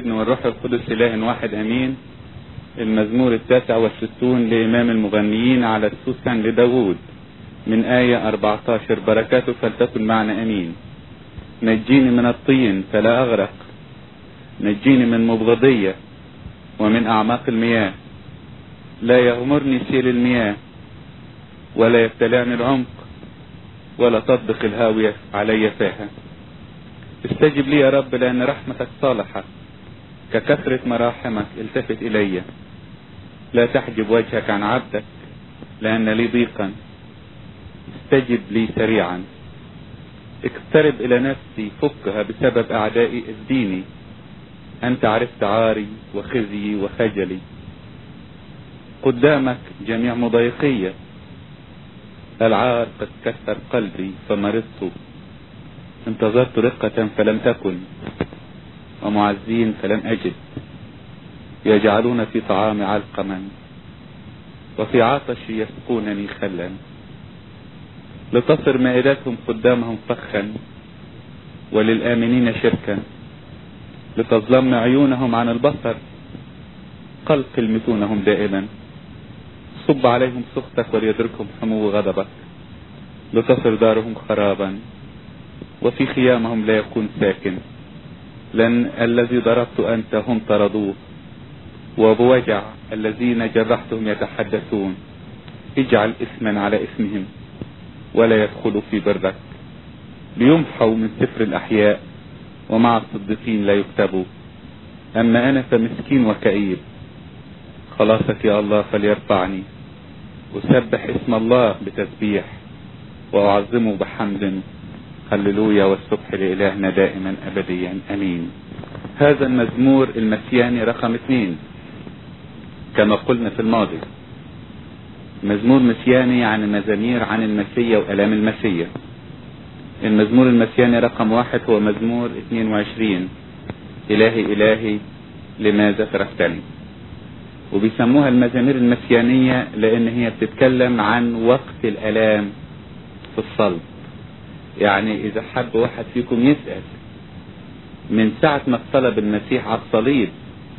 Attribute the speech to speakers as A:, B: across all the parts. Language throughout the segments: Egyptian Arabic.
A: والابن والروح القدس إله واحد أمين المزمور التاسع والستون لإمام المغنيين على السوسن لداود من آية 14 بركاته فلتكن معنا أمين نجيني من الطين فلا أغرق نجيني من مبغضية ومن أعماق المياه لا يغمرني سيل المياه ولا يبتلعني العمق ولا تطبق الهاوية علي فاها استجب لي يا رب لأن رحمتك صالحة ككثرة مراحمك التفت إلي لا تحجب وجهك عن عبدك لأن لي ضيقا استجب لي سريعا اقترب إلى نفسي فكها بسبب أعدائي افديني أنت عرفت عاري وخزي وخجلي قدامك جميع مضايقية العار قد كسر قلبي فمرضت انتظرت رقة فلم تكن ومعزين فلم أجد يجعلون في طعامي علقما وفي عطشي يسقونني خلا لتصر مائدتهم قدامهم فخا وللآمنين شركا لتظلمن عيونهم عن البصر قلقل متونهم دائما صب عليهم سخطك وليدركهم حمو غضبك لتصر دارهم خرابا وفي خيامهم لا يكون ساكن لأن الذي ضربت أنت هم طردوه وبوجع الذين جرحتهم يتحدثون اجعل اسما على اسمهم ولا يدخلوا في برك ليمحوا من سفر الأحياء ومع الصديقين لا يكتبوا أما أنا فمسكين وكئيب خلاصك يا الله فليرفعني أسبح اسم الله بتسبيح وأعظمه بحمد هللويا والسبح لإلهنا دائما أبديا أمين هذا المزمور المسياني رقم اثنين كما قلنا في الماضي مزمور مسياني عن مزامير عن المسيا وألام المسيا المزمور المسياني رقم واحد هو مزمور 22 إلهي إلهي لماذا تركتني وبيسموها المزامير المسيانية لأن هي بتتكلم عن وقت الألام في الصلب يعني إذا حب واحد فيكم يسأل من ساعة ما اطلب المسيح على الصليب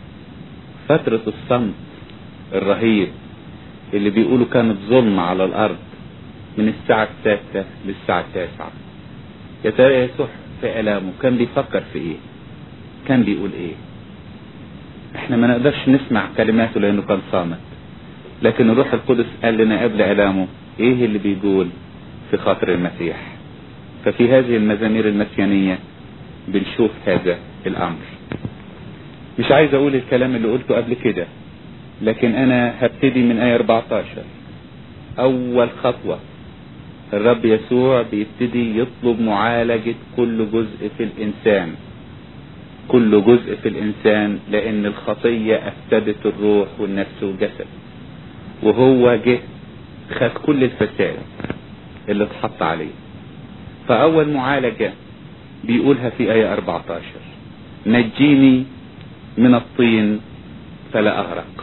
A: فترة الصمت الرهيب اللي بيقولوا كانت ظلم على الأرض من الساعة السادسة للساعة التاسعة يا ترى يسوع في ألامه كان بيفكر في إيه؟ كان بيقول إيه؟ إحنا ما نقدرش نسمع كلماته لأنه كان صامت لكن الروح القدس قال لنا قبل ألامه إيه اللي بيقول في خاطر المسيح ففي هذه المزامير المسيانية بنشوف هذا الأمر مش عايز أقول الكلام اللي قلته قبل كده لكن أنا هبتدي من آية 14 أول خطوة الرب يسوع بيبتدي يطلب معالجة كل جزء في الإنسان كل جزء في الإنسان لأن الخطية أفسدت الروح والنفس والجسد وهو جه خد كل الفساد اللي اتحط عليه فأول معالجة بيقولها في آية 14 نجيني من الطين فلا أغرق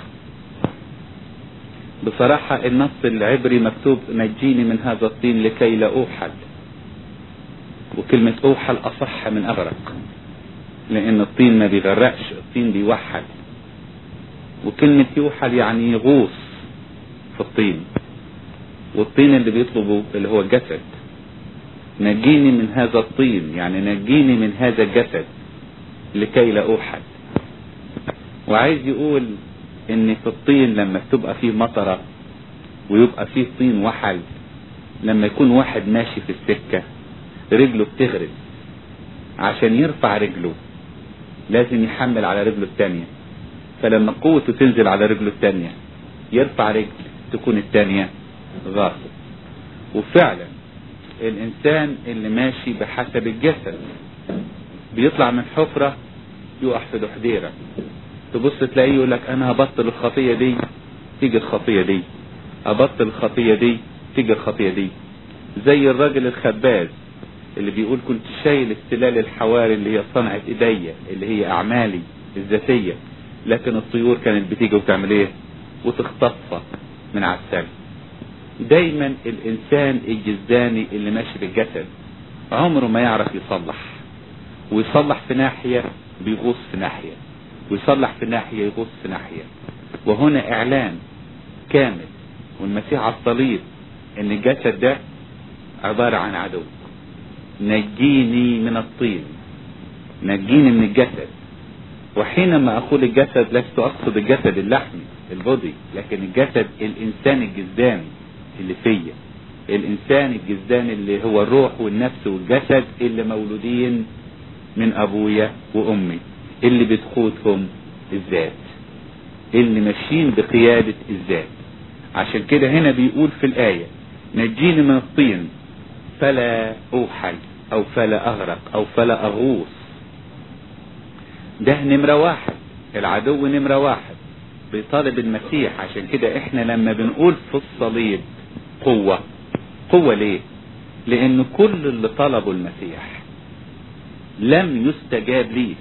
A: بصراحة النص العبري مكتوب نجيني من هذا الطين لكي لا أوحد وكلمة أوحل أصح من أغرق لأن الطين ما بيغرقش الطين بيوحل وكلمة يوحل يعني يغوص في الطين والطين اللي بيطلبه اللي هو الجسد نجيني من هذا الطين يعني نجيني من هذا الجسد لكي لا أوحد وعايز يقول ان في الطين لما تبقى فيه مطرة ويبقى فيه طين وحل لما يكون واحد ماشي في السكة رجله بتغرز عشان يرفع رجله لازم يحمل على رجله التانية فلما قوته تنزل على رجله التانية يرفع رجل تكون التانية غاصب وفعلا الانسان اللي ماشي بحسب الجسد بيطلع من حفرة يقع في دحديرة تبص تلاقيه يقول لك انا هبطل الخطيه دي تيجي الخطيه دي ابطل الخطيه دي تيجي الخطيه دي زي الراجل الخباز اللي بيقول كنت شايل السلال الحواري اللي هي صنعة ايديا اللي هي اعمالي الذاتيه لكن الطيور كانت بتيجي وتعمل ايه وتخطفها من على السلم دايما الانسان الجزاني اللي ماشي بالجسد عمره ما يعرف يصلح ويصلح في ناحيه بيغوص في ناحيه ويصلح في ناحية يغص في ناحية وهنا اعلان كامل والمسيح على الصليب ان الجسد ده عبارة عن عدو نجيني من الطين نجيني من الجسد وحينما اقول الجسد لست اقصد الجسد اللحمي البودي لكن الجسد الانسان الجسداني اللي فيا الانسان الجسداني اللي هو الروح والنفس والجسد اللي مولودين من ابويا وامي اللي بتقودهم الذات اللي ماشيين بقيادة الذات عشان كده هنا بيقول في الآية نجيني من الطين فلا أوحل أو فلا أغرق أو فلا أغوص ده نمرة واحد العدو نمرة واحد بيطالب المسيح عشان كده احنا لما بنقول في الصليب قوة قوة ليه لان كل اللي طلبه المسيح لم يستجاب ليه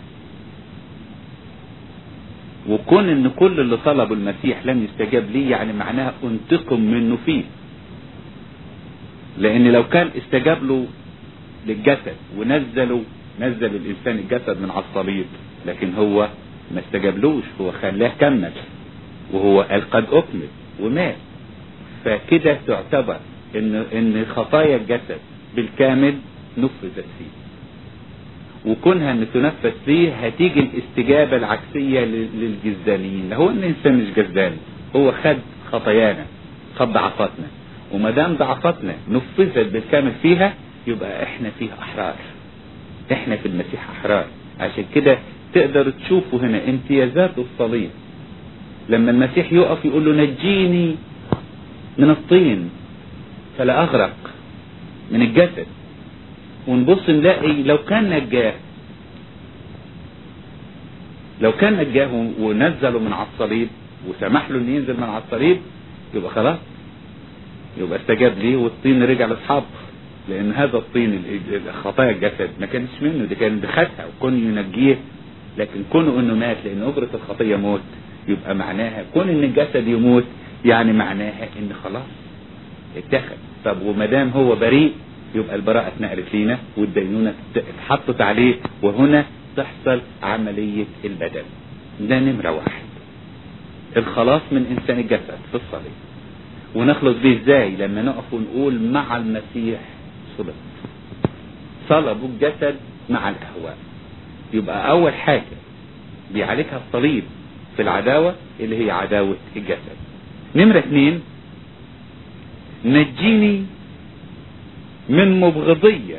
A: وكون ان كل اللي طلبه المسيح لم يستجاب ليه يعني معناها انتقم منه فيه لان لو كان استجاب له للجسد ونزلوا نزل الانسان الجسد من على الصليب لكن هو ما استجابلوش هو خلاه كمل وهو قال قد اكمل ومات فكده تعتبر ان ان خطايا الجسد بالكامل نفذت فيه وكونها ان تنفذ فيه هتيجي الاستجابة العكسية للجزدانيين هو ان الانسان مش جزداني هو خد خطايانا خد ضعفاتنا وما دام ضعفاتنا نفذت بالكامل فيها يبقى احنا فيها احرار احنا في المسيح احرار عشان كده تقدر تشوفوا هنا امتيازات الصليب لما المسيح يقف يقول له نجيني من الطين فلا اغرق من الجسد ونبص نلاقي لو كان نجاه لو كان نجاه ونزله من على الصليب وسمح له انه ينزل من على الصليب يبقى خلاص يبقى استجاب ليه والطين رجع لاصحابه لان هذا الطين خطايا الجسد ما كانش منه دي كان بخدها وكون ينجيه لكن كونه انه مات لان اجرة الخطية موت يبقى معناها كون ان الجسد يموت يعني معناها ان خلاص اتخذ طب وما دام هو بريء يبقى البراءة اتنقلت لينا والدينونة اتحطت عليه وهنا تحصل عملية البدل ده نمرة واحد الخلاص من انسان الجسد في الصليب ونخلص بيه ازاي لما نقف ونقول مع المسيح صلب صلبوا الجسد مع الاهواء يبقى اول حاجة بيعالجها الصليب في العداوة اللي هي عداوة الجسد نمرة اثنين نجيني من مبغضية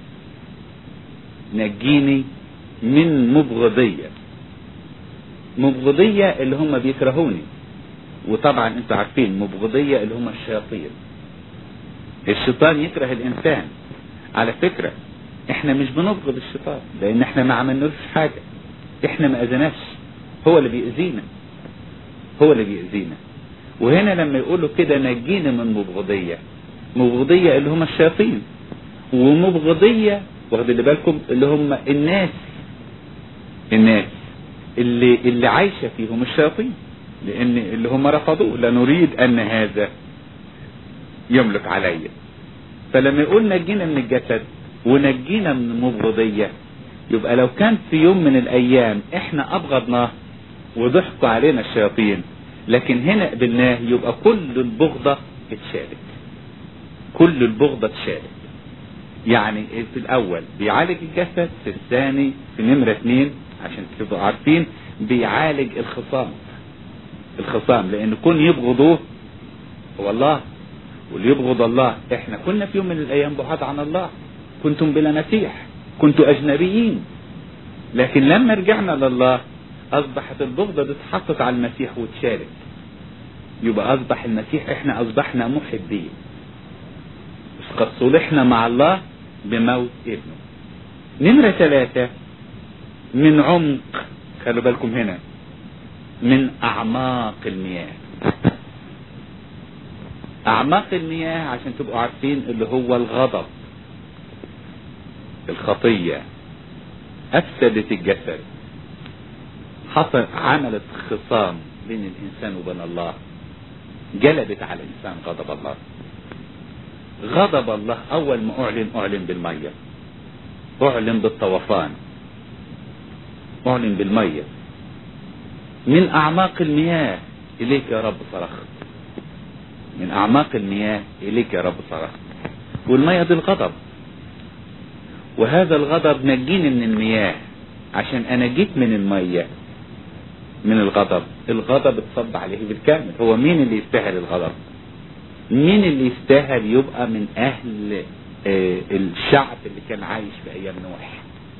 A: نجيني من مبغضية مبغضية اللي هم بيكرهوني وطبعا انتوا عارفين مبغضية اللي هم الشياطين الشيطان يكره الانسان على فكرة احنا مش بنبغض الشيطان لان احنا ما عملناش حاجة احنا ما اذناش هو اللي بيأذينا هو اللي بيأذينا وهنا لما يقولوا كده نجينا من مبغضية مبغضية اللي هم الشياطين ومبغضية واخد اللي بالكم اللي هم الناس الناس اللي اللي عايشة فيهم الشياطين لان اللي هم رفضوه لا نريد ان هذا يملك عليا فلما يقول نجينا من الجسد ونجينا من المبغضية يبقى لو كان في يوم من الايام احنا ابغضناه وضحكوا علينا الشياطين لكن هنا قبلناه يبقى كل البغضة اتشالت كل البغضة اتشالت يعني في الاول بيعالج الجسد في الثاني في نمرة اثنين عشان تبقوا عارفين بيعالج الخصام الخصام لان كون يبغضوه هو الله واللي يبغض الله احنا كنا في يوم من الايام بعاد عن الله كنتم بلا مسيح كنتوا اجنبيين لكن لما رجعنا لله اصبحت البغضة دي اتحطت على المسيح واتشالت يبقى اصبح المسيح احنا اصبحنا محبين قد صلحنا مع الله بموت ابنه نمرة ثلاثة من عمق خلوا بالكم هنا من اعماق المياه اعماق المياه عشان تبقوا عارفين اللي هو الغضب الخطية افسدت الجسد حصل عملت خصام بين الانسان وبين الله جلبت على الانسان غضب الله غضب الله اول ما اعلن اعلن بالمية اعلن بالطوفان اعلن بالمية من اعماق المياه اليك يا رب صرخت من اعماق المياه اليك يا رب صرخت والمياه دي الغضب وهذا الغضب نجيني من المياه عشان انا جيت من المياه من الغضب الغضب اتصب عليه بالكامل هو مين اللي يستاهل الغضب مين اللي يستاهل يبقى من اهل آه الشعب اللي كان عايش في ايام نوح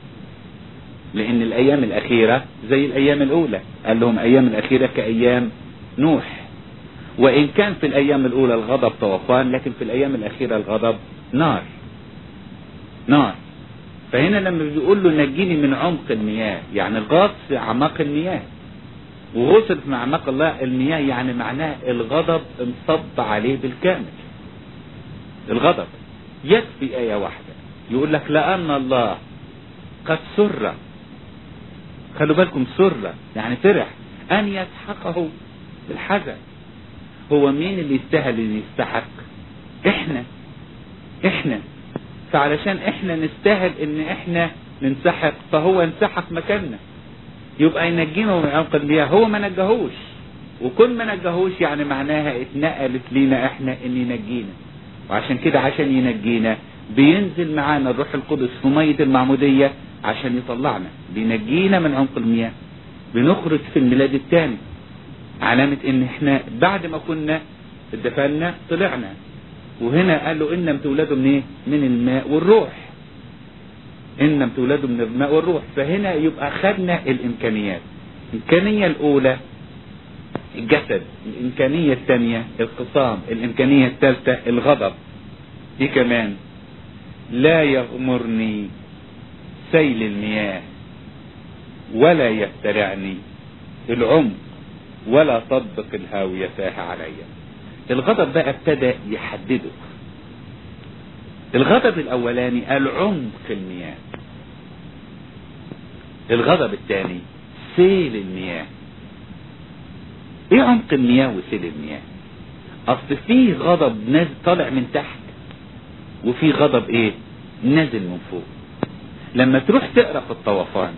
A: لان الايام الاخيرة زي الايام الاولى قال لهم ايام الاخيرة كايام نوح وان كان في الايام الاولى الغضب طوفان لكن في الايام الاخيرة الغضب نار نار فهنا لما بيقول له نجيني من عمق المياه يعني الغاص في اعماق المياه وغسل في اعماق الله المياه يعني معناه الغضب انصب عليه بالكامل الغضب يكفي آية واحدة يقول لك لأن الله قد سر خلوا بالكم سر يعني فرح أن يسحقه بالحزن هو مين اللي يستاهل ان يستحق احنا احنا فعلشان احنا نستاهل ان احنا ننسحق فهو انسحق مكاننا يبقى ينجينا من عمق المياه هو ما نجاهوش وكل ما نجاهوش يعني معناها اتنقلت لينا احنا ان ينجينا وعشان كده عشان ينجينا بينزل معانا الروح القدس في مية المعمودية عشان يطلعنا بينجينا من عمق المياه بنخرج في الميلاد الثاني علامة ان احنا بعد ما كنا اتدفنا طلعنا وهنا قال له انم تولدوا من ايه من الماء والروح انم تولدوا من الماء والروح فهنا يبقى خدنا الامكانيات الامكانية الاولى الجسد الامكانية الثانية الخصام الامكانية الثالثة الغضب دي كمان لا يغمرني سيل المياه ولا يفترعني العمق ولا تطبق الهاوية فيها علي الغضب بقى ابتدى يحدده الغضب الاولاني العمق المياه الغضب الثاني سيل المياه ايه عمق المياه وسيل المياه اصل في غضب نازل طالع من تحت وفي غضب ايه نازل من فوق لما تروح تقرا في الطوفان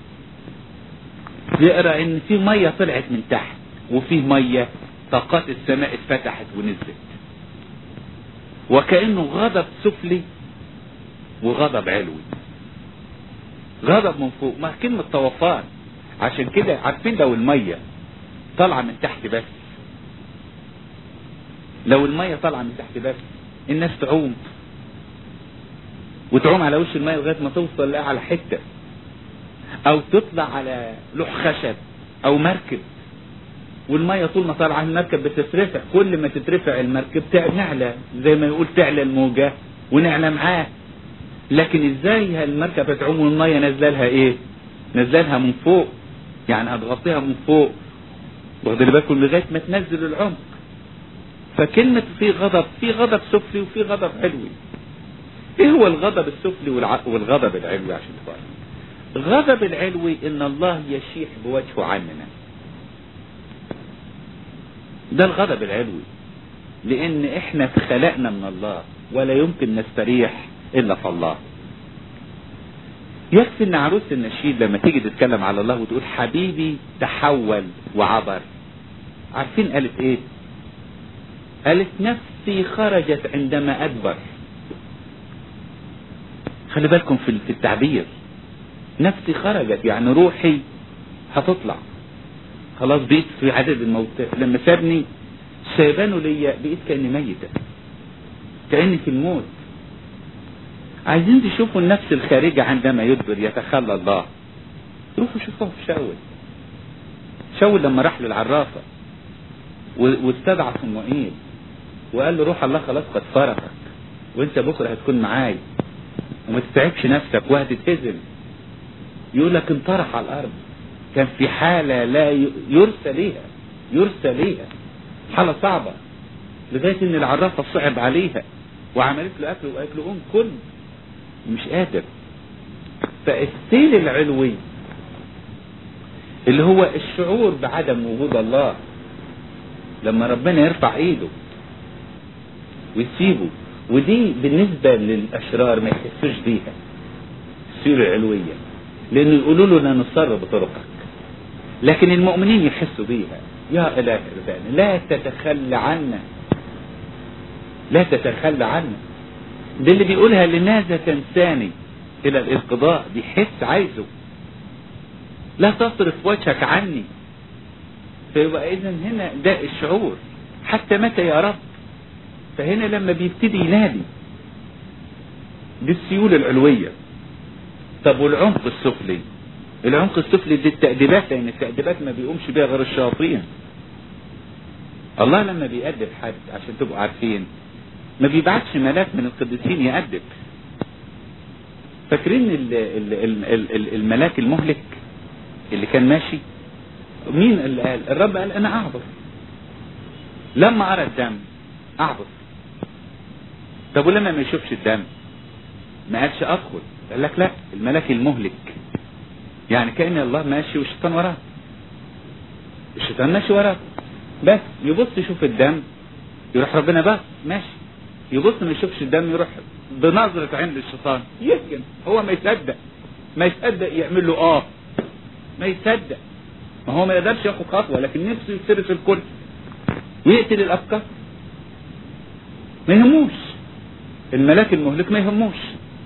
A: تقرا ان في ميه طلعت من تحت وفي ميه طاقات السماء اتفتحت ونزلت وكانه غضب سفلي وغضب علوي غضب من فوق ما كلمة طوفان عشان كده عارفين لو المية طالعة من تحت بس لو المية طالعة من تحت بس الناس تعوم وتعوم على وش المية لغاية ما توصل لأعلى حتة أو تطلع على لوح خشب أو مركب والمية طول ما طالعة المركب بتترفع كل ما تترفع المركب نعلى زي ما يقول تعلى الموجة ونعلى معاه لكن ازاي هالمركب هتعوم والمية نازله لها ايه نازله لها من فوق يعني هتغطيها من فوق واخد بالكم لغايه ما تنزل العمق فكلمة في غضب في غضب سفلي وفي غضب علوي ايه هو الغضب السفلي والع... والغضب العلوي عشان تفهم الغضب العلوي ان الله يشيح بوجهه عننا ده الغضب العلوي لان احنا اتخلقنا من الله ولا يمكن نستريح الا في الله يكفي ان عروس النشيد لما تيجي تتكلم على الله وتقول حبيبي تحول وعبر عارفين قالت ايه قالت نفسي خرجت عندما ادبر خلي بالكم في في التعبير نفسي خرجت يعني روحي هتطلع خلاص بقيت في عدد الموتى لما سابني سايبانه ليا بقيت كاني ميته كاني في الموت عايزين تشوفوا النفس الخارجة عندما يدبر يتخلى الله روحوا شوفوه في شاول شاول لما راح للعرافة واستدعى صموئيل وقال له روح الله خلاص قد فرقك وانت بكرة هتكون معاي وما تتعبش نفسك وهتتهزم يقول لك انطرح على الارض كان في حالة لا يرسى ليها يرسى ليها حالة صعبة لغاية ان العرافة صعب عليها وعملت له اكل وقالت له قوم كل مش قادر فالسيل العلوي اللي هو الشعور بعدم وجود الله لما ربنا يرفع ايده ويسيبه ودي بالنسبة للأشرار ما يحسوش بيها السير العلوية لأنه يقولوا له أنا نصر بطرقك لكن المؤمنين يحسوا بيها يا إله إربانا لا تتخلى عنا لا تتخلى عنا ده اللي بيقولها لماذا تنساني إلى الانقضاء بيحس عايزه لا تصرف وجهك عني فيبقى إذا هنا ده الشعور حتى متى يا رب فهنا لما بيبتدي ينادي بالسيول العلوية طب والعمق السفلي العمق السفلي دي التأديبات لأن التأديبات ما بيقومش بيها غير الشياطين الله لما بيأدب حد عشان تبقوا عارفين ما بيبعتش ملاك من القديسين يأدب فاكرين ال ال ال ال ال الملاك المهلك اللي كان ماشي مين اللي قال الرب قال انا اعبر لما ارى الدم اعبر طب ولما ما يشوفش الدم ما قالش ادخل قال لك لا الملاك المهلك يعني كأن الله ماشي والشيطان وراه الشيطان ماشي وراه بس يبص يشوف الدم يروح ربنا بس ماشي يبص ما يشوفش الدم يروح بنظرة عند الشيطان يمكن هو ما يصدق ما يصدق يعمل له اه ما يصدق ما هو ما يقدرش ياخد خطوة لكن نفسه يفترس الكل ويقتل الافكار ما يهموش الملاك المهلك ما يهموش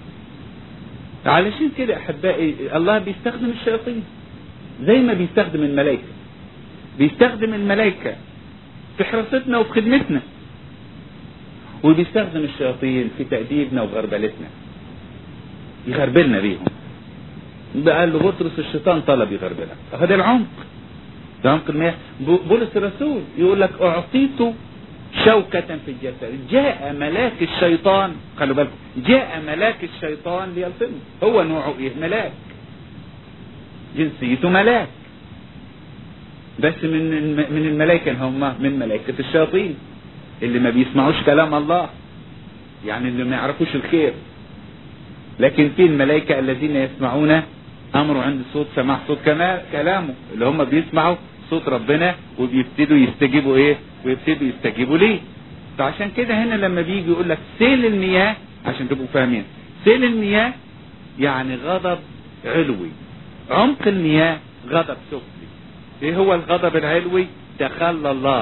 A: علشان كده احبائي الله بيستخدم الشياطين زي ما بيستخدم الملائكه بيستخدم الملائكه في حراستنا وفي خدمتنا وبيستخدم الشياطين في تأديبنا وغربلتنا يغربلنا بيهم قال له بطرس الشيطان طلب يغربلك هذا العمق ده عمق المياه بولس الرسول يقول لك اعطيت شوكة في الجسد جاء ملاك الشيطان خلوا بالكم جاء ملاك الشيطان ليلطمه هو نوعه ايه ملاك جنسيته ملاك بس من من الملائكة هم من ملائكة الشياطين اللي ما بيسمعوش كلام الله يعني اللي ما يعرفوش الخير لكن في الملائكة الذين يسمعون أمره عند صوت سماع صوت كلامه اللي هم بيسمعوا صوت ربنا وبيبتدوا يستجيبوا ايه ويبتدوا يستجيبوا ليه فعشان كده هنا لما بيجي يقول لك سيل المياه عشان تبقوا فاهمين سيل المياه يعني غضب علوي عمق المياه غضب سفلي ايه هو الغضب العلوي تخلى الله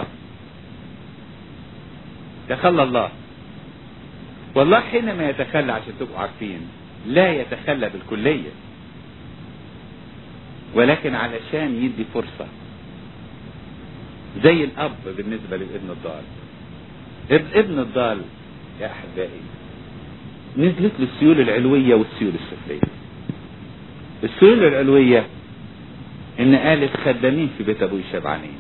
A: تخلى الله والله حينما يتخلى عشان تبقوا عارفين لا يتخلى بالكلية ولكن علشان يدي فرصة زي الأب بالنسبة للابن الضال ابن الضال يا أحبائي نزلت له السيول العلوية والسيول السفلية السيول العلوية إن قالت خدامين في بيت أبوي شبعانين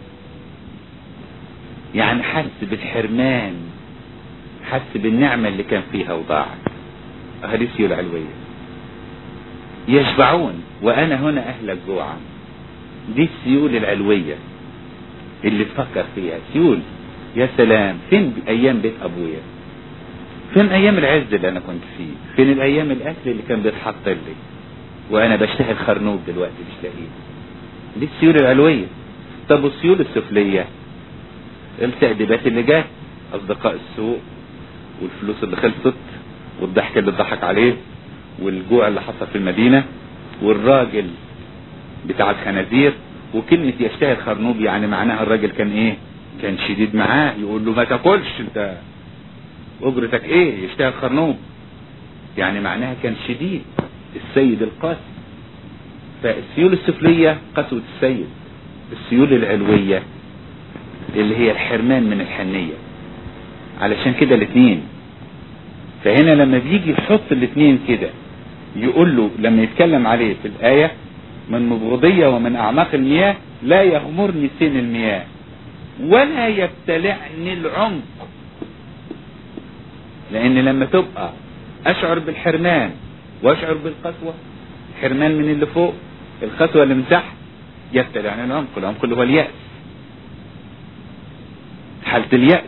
A: يعني حس بالحرمان حس بالنعمة اللي كان فيها وضاعت هذه السيول العلوية يشبعون وأنا هنا أهلك جوعا دي السيول العلوية اللي تفكر فيها سيول يا سلام فين ايام بيت ابويا فين ايام العز اللي انا كنت فيه فين الايام الاكل اللي كان بيتحط لي وانا بشتهي الخرنوب دلوقتي مش لاقيه دي السيول العلويه طب والسيول السفليه التأديبات اللي جات اصدقاء السوق والفلوس اللي خلصت والضحك اللي اتضحك عليه والجوع اللي حصل في المدينه والراجل بتاع الخنازير وكلمة يشتهي الخرنوب يعني معناها الراجل كان ايه كان شديد معاه يقول له ما تاكلش انت اجرتك ايه يشتهي الخرنوب يعني معناها كان شديد السيد القاسي فالسيول السفلية قسوة السيد السيول العلوية اللي هي الحرمان من الحنية علشان كده الاثنين فهنا لما بيجي يحط الاثنين كده يقول له لما يتكلم عليه في الآية من مبغضية ومن أعماق المياه لا يغمرني سين المياه ولا يبتلعني العمق لأن لما تبقى أشعر بالحرمان وأشعر بالقسوة حرمان من اللي فوق القسوة اللي من تحت يبتلعني العمق العمق اللي هو اليأس حالة اليأس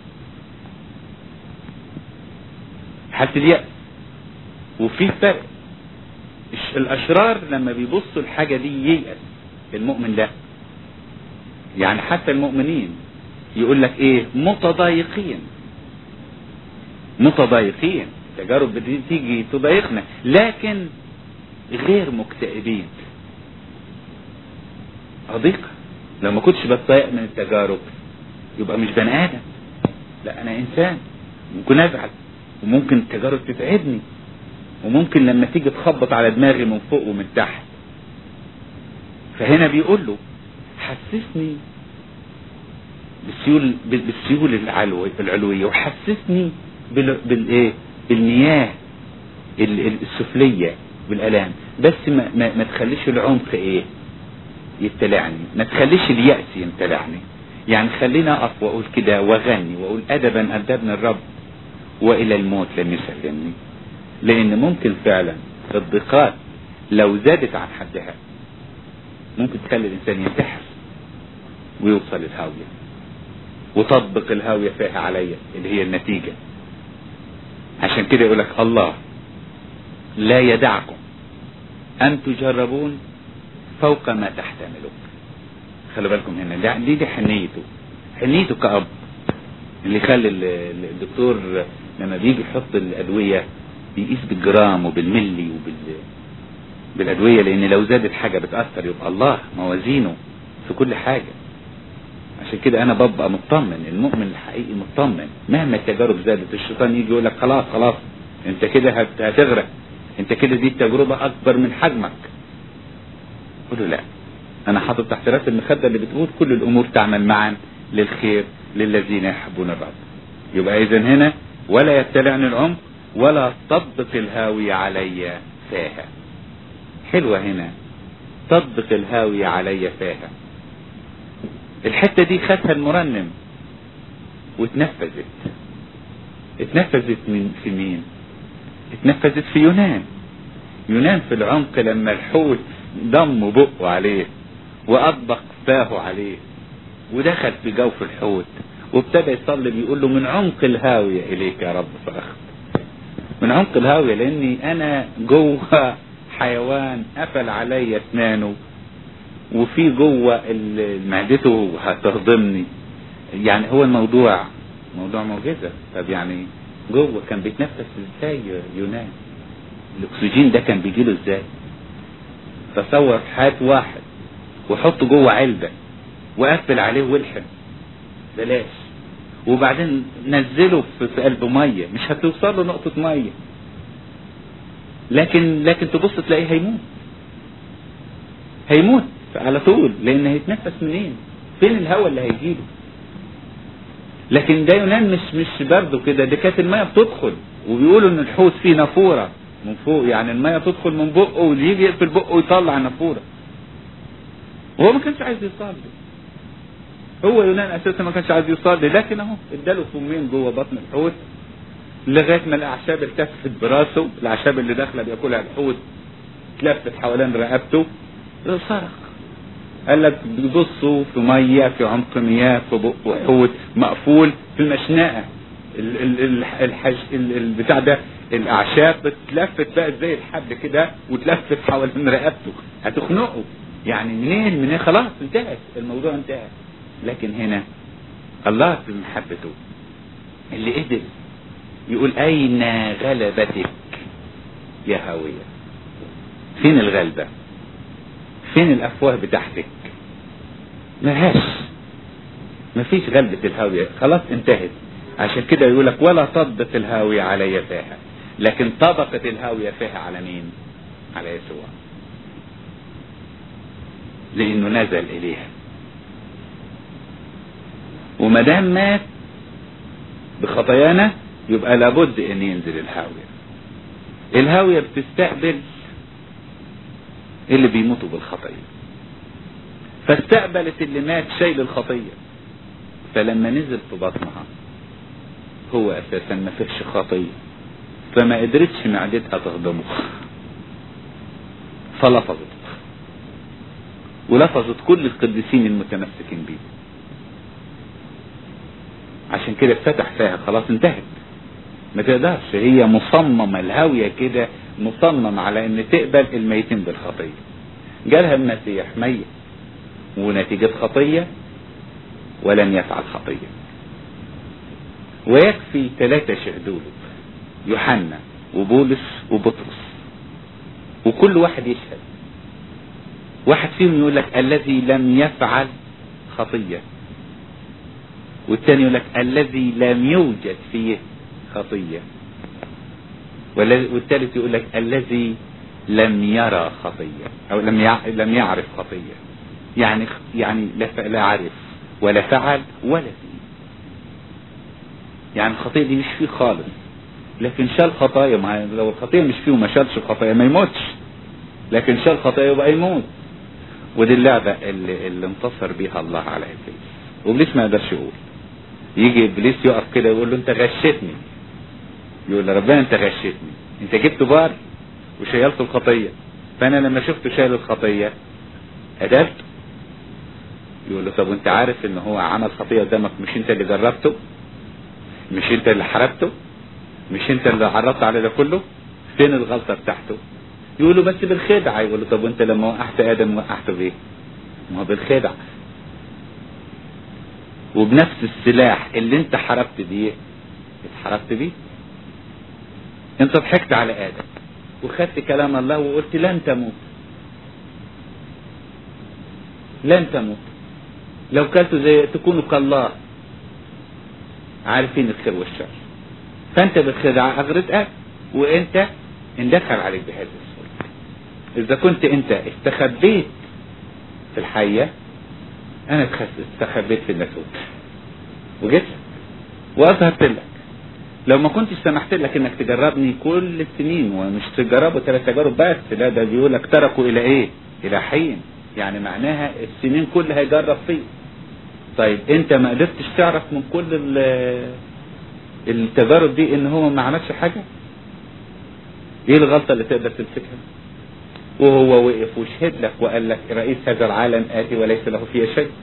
A: حالة اليأس وفي فرق الاشرار لما بيبصوا الحاجة دي ييأس المؤمن لا يعني حتى المؤمنين يقول لك ايه متضايقين متضايقين تجارب بتيجي تضايقنا لكن غير مكتئبين أضيق لو ما كنتش بتضايق من التجارب يبقى مش بني آدم لا أنا إنسان ممكن أزعل وممكن التجارب تتعبني وممكن لما تيجي تخبط على دماغي من فوق ومن تحت فهنا بيقول له حسسني بالسيول بالسيول العلوي العلويه وحسسني بال بالايه بالمياه السفليه بالالام بس ما, ما, ما تخليش العمق ايه يبتلعني ما تخليش اليأس يمتلعني يعني خليني اقف واقول كده واغني واقول ادبا ادبني الرب والى الموت لم يسلمني لان ممكن فعلا الضيقات لو زادت عن حدها ممكن تخلي الانسان ينتحر ويوصل الهاوية وتطبق الهاوية فيها عليا اللي هي النتيجة عشان كده يقول لك الله لا يدعكم ان تجربون فوق ما تحتملون خلوا بالكم هنا دي دي حنيته حنيته كأب اللي يخلي الدكتور لما بيجي يحط الادويه بيقيس بالجرام وبالملي وبال بالادويه لان لو زادت حاجه بتاثر يبقى الله موازينه في كل حاجه عشان كده انا ببقى مطمن المؤمن الحقيقي مطمن مهما التجارب زادت الشيطان يجي يقول لك خلاص خلاص انت كده هتغرق انت كده دي التجربه اكبر من حجمك قول له لا انا حاطط تحت راس المخده اللي بتقول كل الامور تعمل معا للخير للذين يحبون الرب يبقى اذا هنا ولا يبتلعني العمق ولا تطبق الهاوي علي فاها حلوة هنا تطبق الهاوي علي فاها الحتة دي خدها المرنم واتنفذت اتنفذت من في مين اتنفذت في يونان يونان في العمق لما الحوت ضم بقه عليه واطبق فاه عليه ودخل في جوف الحوت وابتدى يصلي بيقول له من عمق الهاوية إليك يا رب فأخذ من عمق الهاوية لأني أنا جوه حيوان قفل عليا أسنانه وفي جوه معدته هتهضمني يعني هو الموضوع موضوع معجزة طب يعني جوه كان بيتنفس ازاي يونان الاكسجين ده كان بيجيله ازاي تصور هات واحد وحطه جوه علبة وقفل عليه والحم بلاش وبعدين نزله في قلب ميه مش هتوصل له نقطه ميه لكن لكن تبص تلاقيه هيموت هيموت على طول لان هيتنفس منين فين الهواء اللي هيجيله لكن ده يونان مش مش برضه كده دي كانت الميه بتدخل وبيقولوا ان الحوت فيه نافوره من فوق يعني الميه تدخل من بقه واللي يجي يقفل بقه ويطلع نافوره وهو ما كانش عايز يصلي هو يونان اساسا ما كانش عايز يصلي لكن اهو اداله فمين جوه بطن الحوت لغايه ما الاعشاب التفت براسه الاعشاب اللي داخله بياكلها الحوت اتلفت حوالين رقبته صرخ قال لك بيبصوا في ميه في عمق مياه في بق حوت مقفول في المشنقه ال ال ال الحج ال البتاع ده الاعشاب اتلفت بقى زي الحد كده واتلفت حوالين رقبته هتخنقه يعني منين منين خلاص انتهت الموضوع انتهى لكن هنا الله في محبته اللي قدر يقول أين غلبتك يا هاوية فين الغلبة فين الأفواه بتاعتك ملهاش مفيش غلبة الهاوية خلاص انتهت عشان كده يقول لك ولا طبت الهاوية علي فيها لكن طبقت الهاوية فيها على مين على يسوع لانه نزل اليها وما دام مات بخطايانا يبقى لابد ان ينزل الهاوية الهاوية بتستقبل اللي بيموتوا بالخطية فاستقبلت اللي مات شيء للخطية فلما نزل في بطنها هو اساسا ما فيش خطية فما قدرتش معدتها تهضمه فلفظت ولفظت كل القديسين المتمسكين بيه عشان كده اتفتح فيها خلاص انتهت ما تقدرش هي مصممة الهاوية كده مصمم على ان تقبل الميتين بالخطية جالها المسيح ميت ونتيجة خطية ولم يفعل خطية ويكفي ثلاثة شهدوا يوحنا وبولس وبطرس وكل واحد يشهد واحد فيهم يقول لك الذي لم يفعل خطية والتاني يقول لك الذي لم يوجد فيه خطية والثالث يقول لك الذي لم يرى خطية أو لم يع... لم يعرف خطية يعني يعني لا, ف... لا عرف ولا فعل ولا فيه يعني الخطية دي مش فيه خالص لكن شال خطايا ما لو الخطية مش فيه وما شالش الخطايا ما يموتش لكن شال خطايا يبقى يموت ودي اللعبة اللي, اللي انتصر بيها الله على ابليس وابليس ما يقدرش يقول يجي ابليس يقف كده يقول له انت غشتني يقول له ربنا انت غشتني انت جبت بار وشيلت الخطية فانا لما شفته شايل الخطية ادبت يقول له طب وانت عارف ان هو عمل خطية قدامك مش انت اللي جربته مش انت اللي حربته مش انت اللي عرضت على ده كله فين الغلطة بتاعته يقول له بس بالخدعة يقول له طب وانت لما وقعت ادم وقعته بايه ما هو بالخدعة وبنفس السلاح اللي انت حربت بيه اتحربت بيه انت ضحكت على ادم وخدت كلام الله وقلت لن تموت لن تموت لو كلت زي تكونوا كالله عارفين الخير والشر فانت بالخدعة اغرتك وانت اندخل عليك بهذه الصورة اذا كنت انت استخبيت في الحية انا استخبيت في الناسوت وجيت لك واظهرت لك لو ما كنتش سمحت لك انك تجربني كل السنين ومش تجربه ثلاث تجارب بس لا ده بيقول لك تركوا الى ايه الى حين يعني معناها السنين كلها هيجرب فيه طيب انت ما قدرتش تعرف من كل التجارب دي ان هو ما عملش حاجه ايه الغلطه اللي تقدر تمسكها وهو وقف وشهد لك وقال لك رئيس هذا العالم اتي وليس له فيه شيء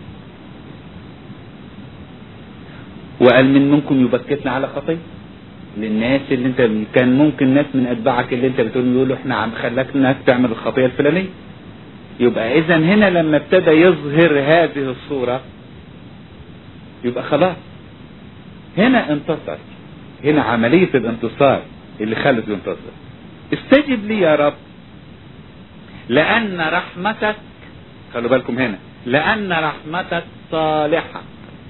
A: وقال من منكم يبكتنا على خطيه للناس اللي انت كان ممكن ناس من اتباعك اللي انت بتقول يقولوا احنا عم خلاكنا تعمل الخطيه الفلانيه يبقى اذا هنا لما ابتدى يظهر هذه الصوره يبقى خلاص هنا انتصر هنا عمليه الانتصار اللي خلته ينتصر استجب لي يا رب لان رحمتك خلوا بالكم هنا لان رحمتك صالحه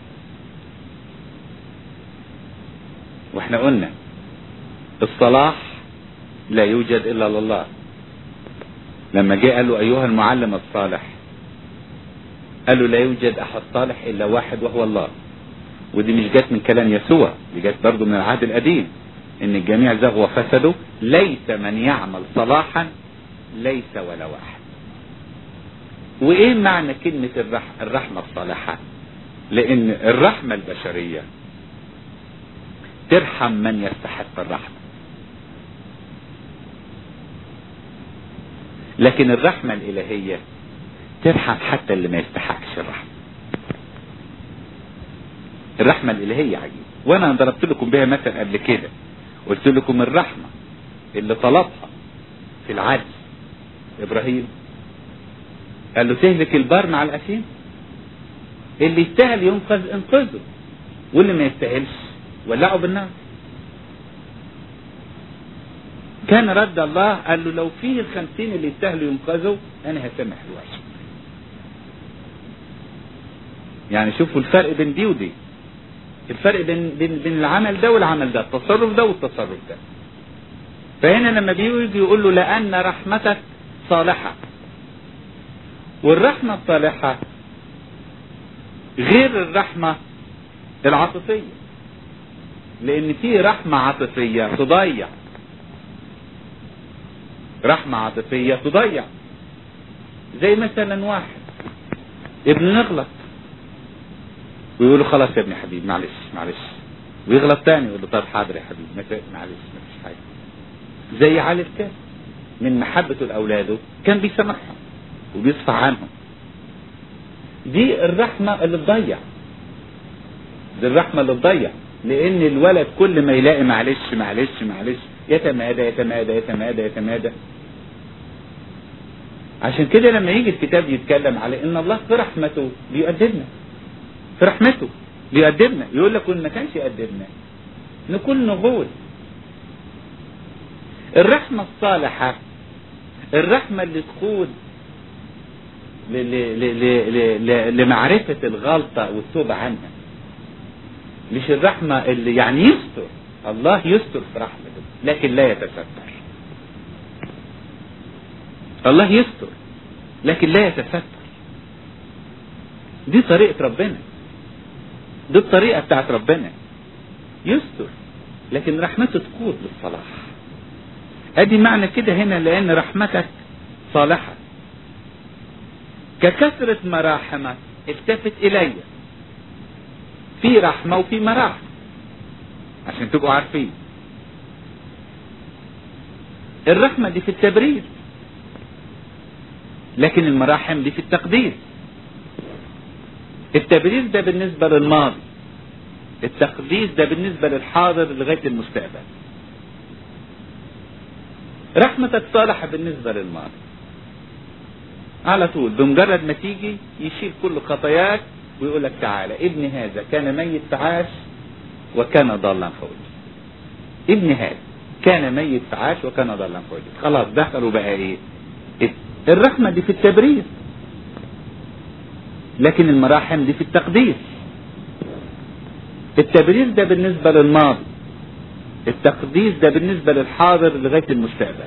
A: واحنا قلنا الصلاح لا يوجد الا لله لما جاء قال له ايها المعلم الصالح قال له لا يوجد احد صالح الا واحد وهو الله ودي مش جت من كلام يسوع دي جت برضه من العهد القديم ان الجميع زغوا وفسدوا ليس من يعمل صلاحا ليس ولا واحد وايه معنى كلمة الرح... الرحمة الصالحة لان الرحمة البشرية ترحم من يستحق الرحمة لكن الرحمة الإلهية ترحم حتى اللي ما يستحقش الرحمة الرحمة الإلهية عجيب وأنا ضربت لكم بها مثل قبل كده قلت لكم الرحمة اللي طلبها في العدل إبراهيم قال له تهلك البار مع الأثيم اللي يستاهل ينقذ انقذه واللي ما يستاهلش ولعوا بالنار كان رد الله قال له لو فيه الخمسين اللي يستاهلوا ينقذوا انا هسامح الوحش يعني شوفوا الفرق بين دي ودي الفرق بين بين بين العمل ده والعمل ده التصرف ده والتصرف ده فهنا لما بيجي يقول له لان رحمتك صالحه والرحمه الصالحه غير الرحمه العاطفيه لان في رحمه عاطفيه تضيع رحمه عاطفيه تضيع زي مثلا واحد ابن نغلط ويقول له خلاص يا ابني حبيبي معلش معلش ويغلط تاني يقول له طب حاضر يا حبيبي معلش ما فيش حاجه زي علي الكاس من محبته لاولاده كان بيسامحهم وبيصفح عنهم دي الرحمه اللي تضيع دي الرحمه اللي تضيع لان الولد كل ما يلاقي معلش معلش معلش يتمادى يتمادى يتمادى يتمادى عشان كده لما يجي الكتاب يتكلم على ان الله في رحمته بيؤدبنا في رحمته بيؤدبنا يقول لك ان ما كانش يؤدبنا نكون نغول الرحمة الصالحة الرحمة اللي تقود ل ل ل ل ل لمعرفة الغلطة والتوبة عنها مش الرحمة اللي يعني يستر الله يستر في رحمته لكن لا يتستر الله يستر لكن لا يتستر دي طريقة ربنا دي الطريقة بتاعت ربنا يستر لكن رحمته تقود للصلاح ادي معنى كده هنا لان رحمتك صالحة ككثرة مراحمك التفت الي في رحمة وفي مراحم عشان تبقوا عارفين الرحمة دي في التبرير لكن المراحم دي في التقدير التبرير ده بالنسبة للماضي التقديس ده بالنسبة للحاضر لغاية المستقبل رحمتك صالحة بالنسبة للماضي على طول بمجرد ما تيجي يشيل كل خطاياك ويقول لك تعالى ابن هذا كان ميت فعاش وكان ضالا فوجد ابن هذا كان ميت فعاش وكان ضالا فوجد خلاص دخلوا بقى ايه الرحمة دي في التبرير لكن المراحم دي في التقديس التبرير ده بالنسبة للماضي التقديس ده بالنسبة للحاضر لغاية المستقبل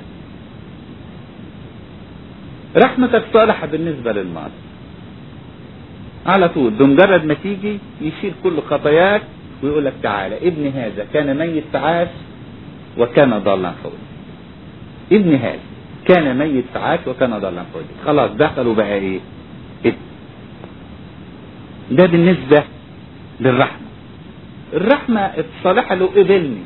A: رحمتك صالحة بالنسبة للماضي على طول بمجرد ما تيجي يشيل كل خطاياك ويقول لك تعالى ابن هذا كان ميت فعاش وكان ضالا فوجد ابن هذا كان ميت فعاش وكان ضالا فوجد خلاص دخلوا بقى ايه ده بالنسبة للرحمة الرحمة الصالحة له قبلني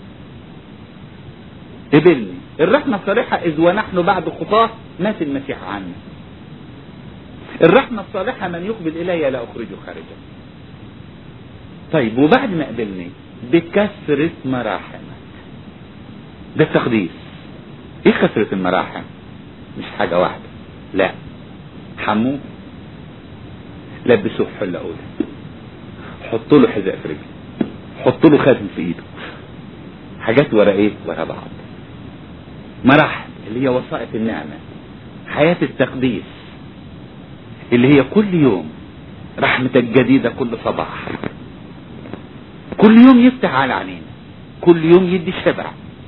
A: قبلني الرحمة الصالحة إذ ونحن بعد خطاة مات المسيح عنا الرحمة الصالحة من يقبل إلي لا أخرجه خارجا طيب وبعد ما قبلني بكثرة مراحمك ده التقديس ايه كثرة المراحم مش حاجة واحدة لا حموه لبسوه حلة أولى حطوا له حذاء في رجله حطوا له خاتم في ايده حاجات ورا ايه ورا بعض مراحل اللي هي وسائط النعمة حياة التقديس اللي هي كل يوم رحمتك جديدة كل صباح كل يوم يفتح على عينينا كل يوم يدي شبع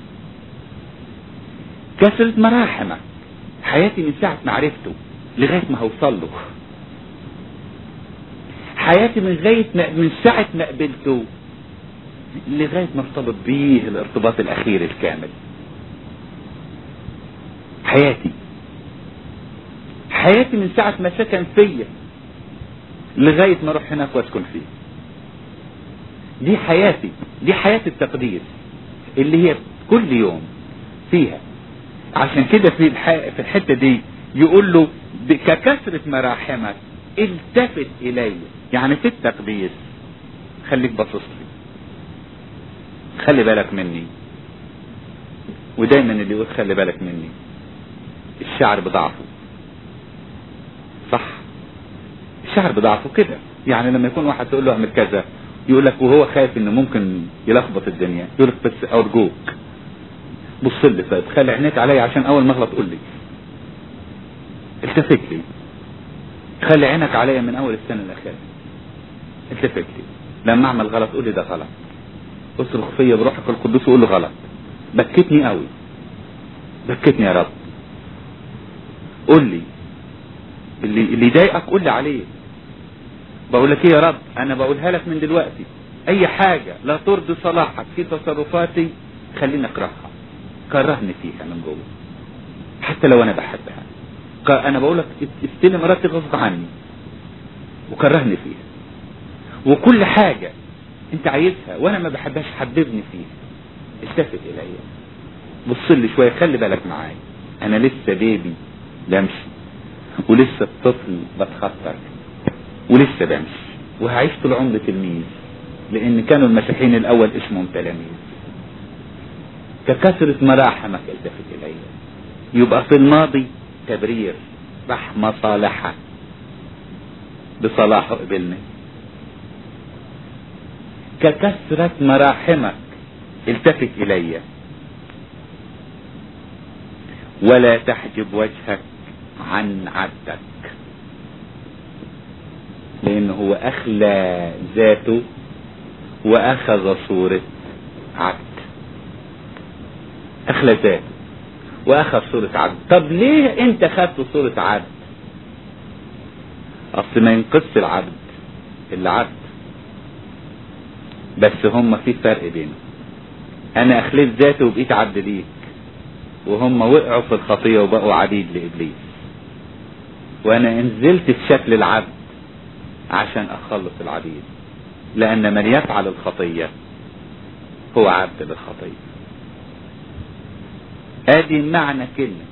A: كثرة مراحمك حياتي من ساعة ما عرفته لغاية ما هوصل له حياتي من لغاية من ساعة ما قبلته لغاية ما ارتبط بيه الارتباط الأخير الكامل حياتي حياتي من ساعة ما سكن فيا لغاية ما اروح هناك واسكن فيه دي حياتي دي حياة التقدير اللي هي كل يوم فيها عشان كده في الح... في الحتة دي يقول له ككثرة مراحمك التفت الي يعني في التقديس خليك باصص لي خلي بالك مني ودايما اللي يقول خلي بالك مني الشعر بضعفه صح الشعر بضعفه كده يعني لما يكون واحد تقول له اعمل كذا يقول لك وهو خايف انه ممكن يلخبط الدنيا يقول لك بس ارجوك بص لي طيب خلي عينيك عليا عشان اول ما اغلط قول لي التفت لي خلي عينك عليا من اول السنه الاخيره التفت لي لما اعمل غلط قول لي ده غلط اصرخ فيا بروحك القدوس وقول له غلط بكتني قوي بكتني يا رب قول لي اللي اللي يضايقك قول لي عليه بقول لك ايه يا رب انا بقولها لك من دلوقتي اي حاجة لا ترضي صلاحك في تصرفاتي خليني اكرهها كرهني فيها من جوه حتى لو انا بحبها انا بقول لك استلم مراتي غصب عني وكرهني فيها وكل حاجة انت عايزها وانا ما بحبهاش حببني فيها التفت الي بص لي شوية خلي بالك معايا انا لسه بيبي بمشي ولسه الطفل بتخطر ولسه بمشي وهعيش طول عمري تلميذ لان كانوا المسيحيين الاول اسمهم تلاميذ ككثرة مراحمك التفت الي يبقى في الماضي تبرير رحمة صالحة بصلاحه قبلني ككثرة مراحمك التفت الي ولا تحجب وجهك عن عبدك لانه هو اخلى ذاته واخذ صورة عبد اخلى ذاته واخذ صورة عبد طب ليه انت خدت صورة عبد اصل ما ينقص العبد اللي عبد بس هم في فرق بينهم انا اخليت ذاتي وبقيت عبد ليك وهم وقعوا في الخطية وبقوا عبيد لابليس وانا نزلت في شكل العبد عشان اخلص العبيد لان من يفعل الخطية هو عبد للخطية ادي معنى كلمة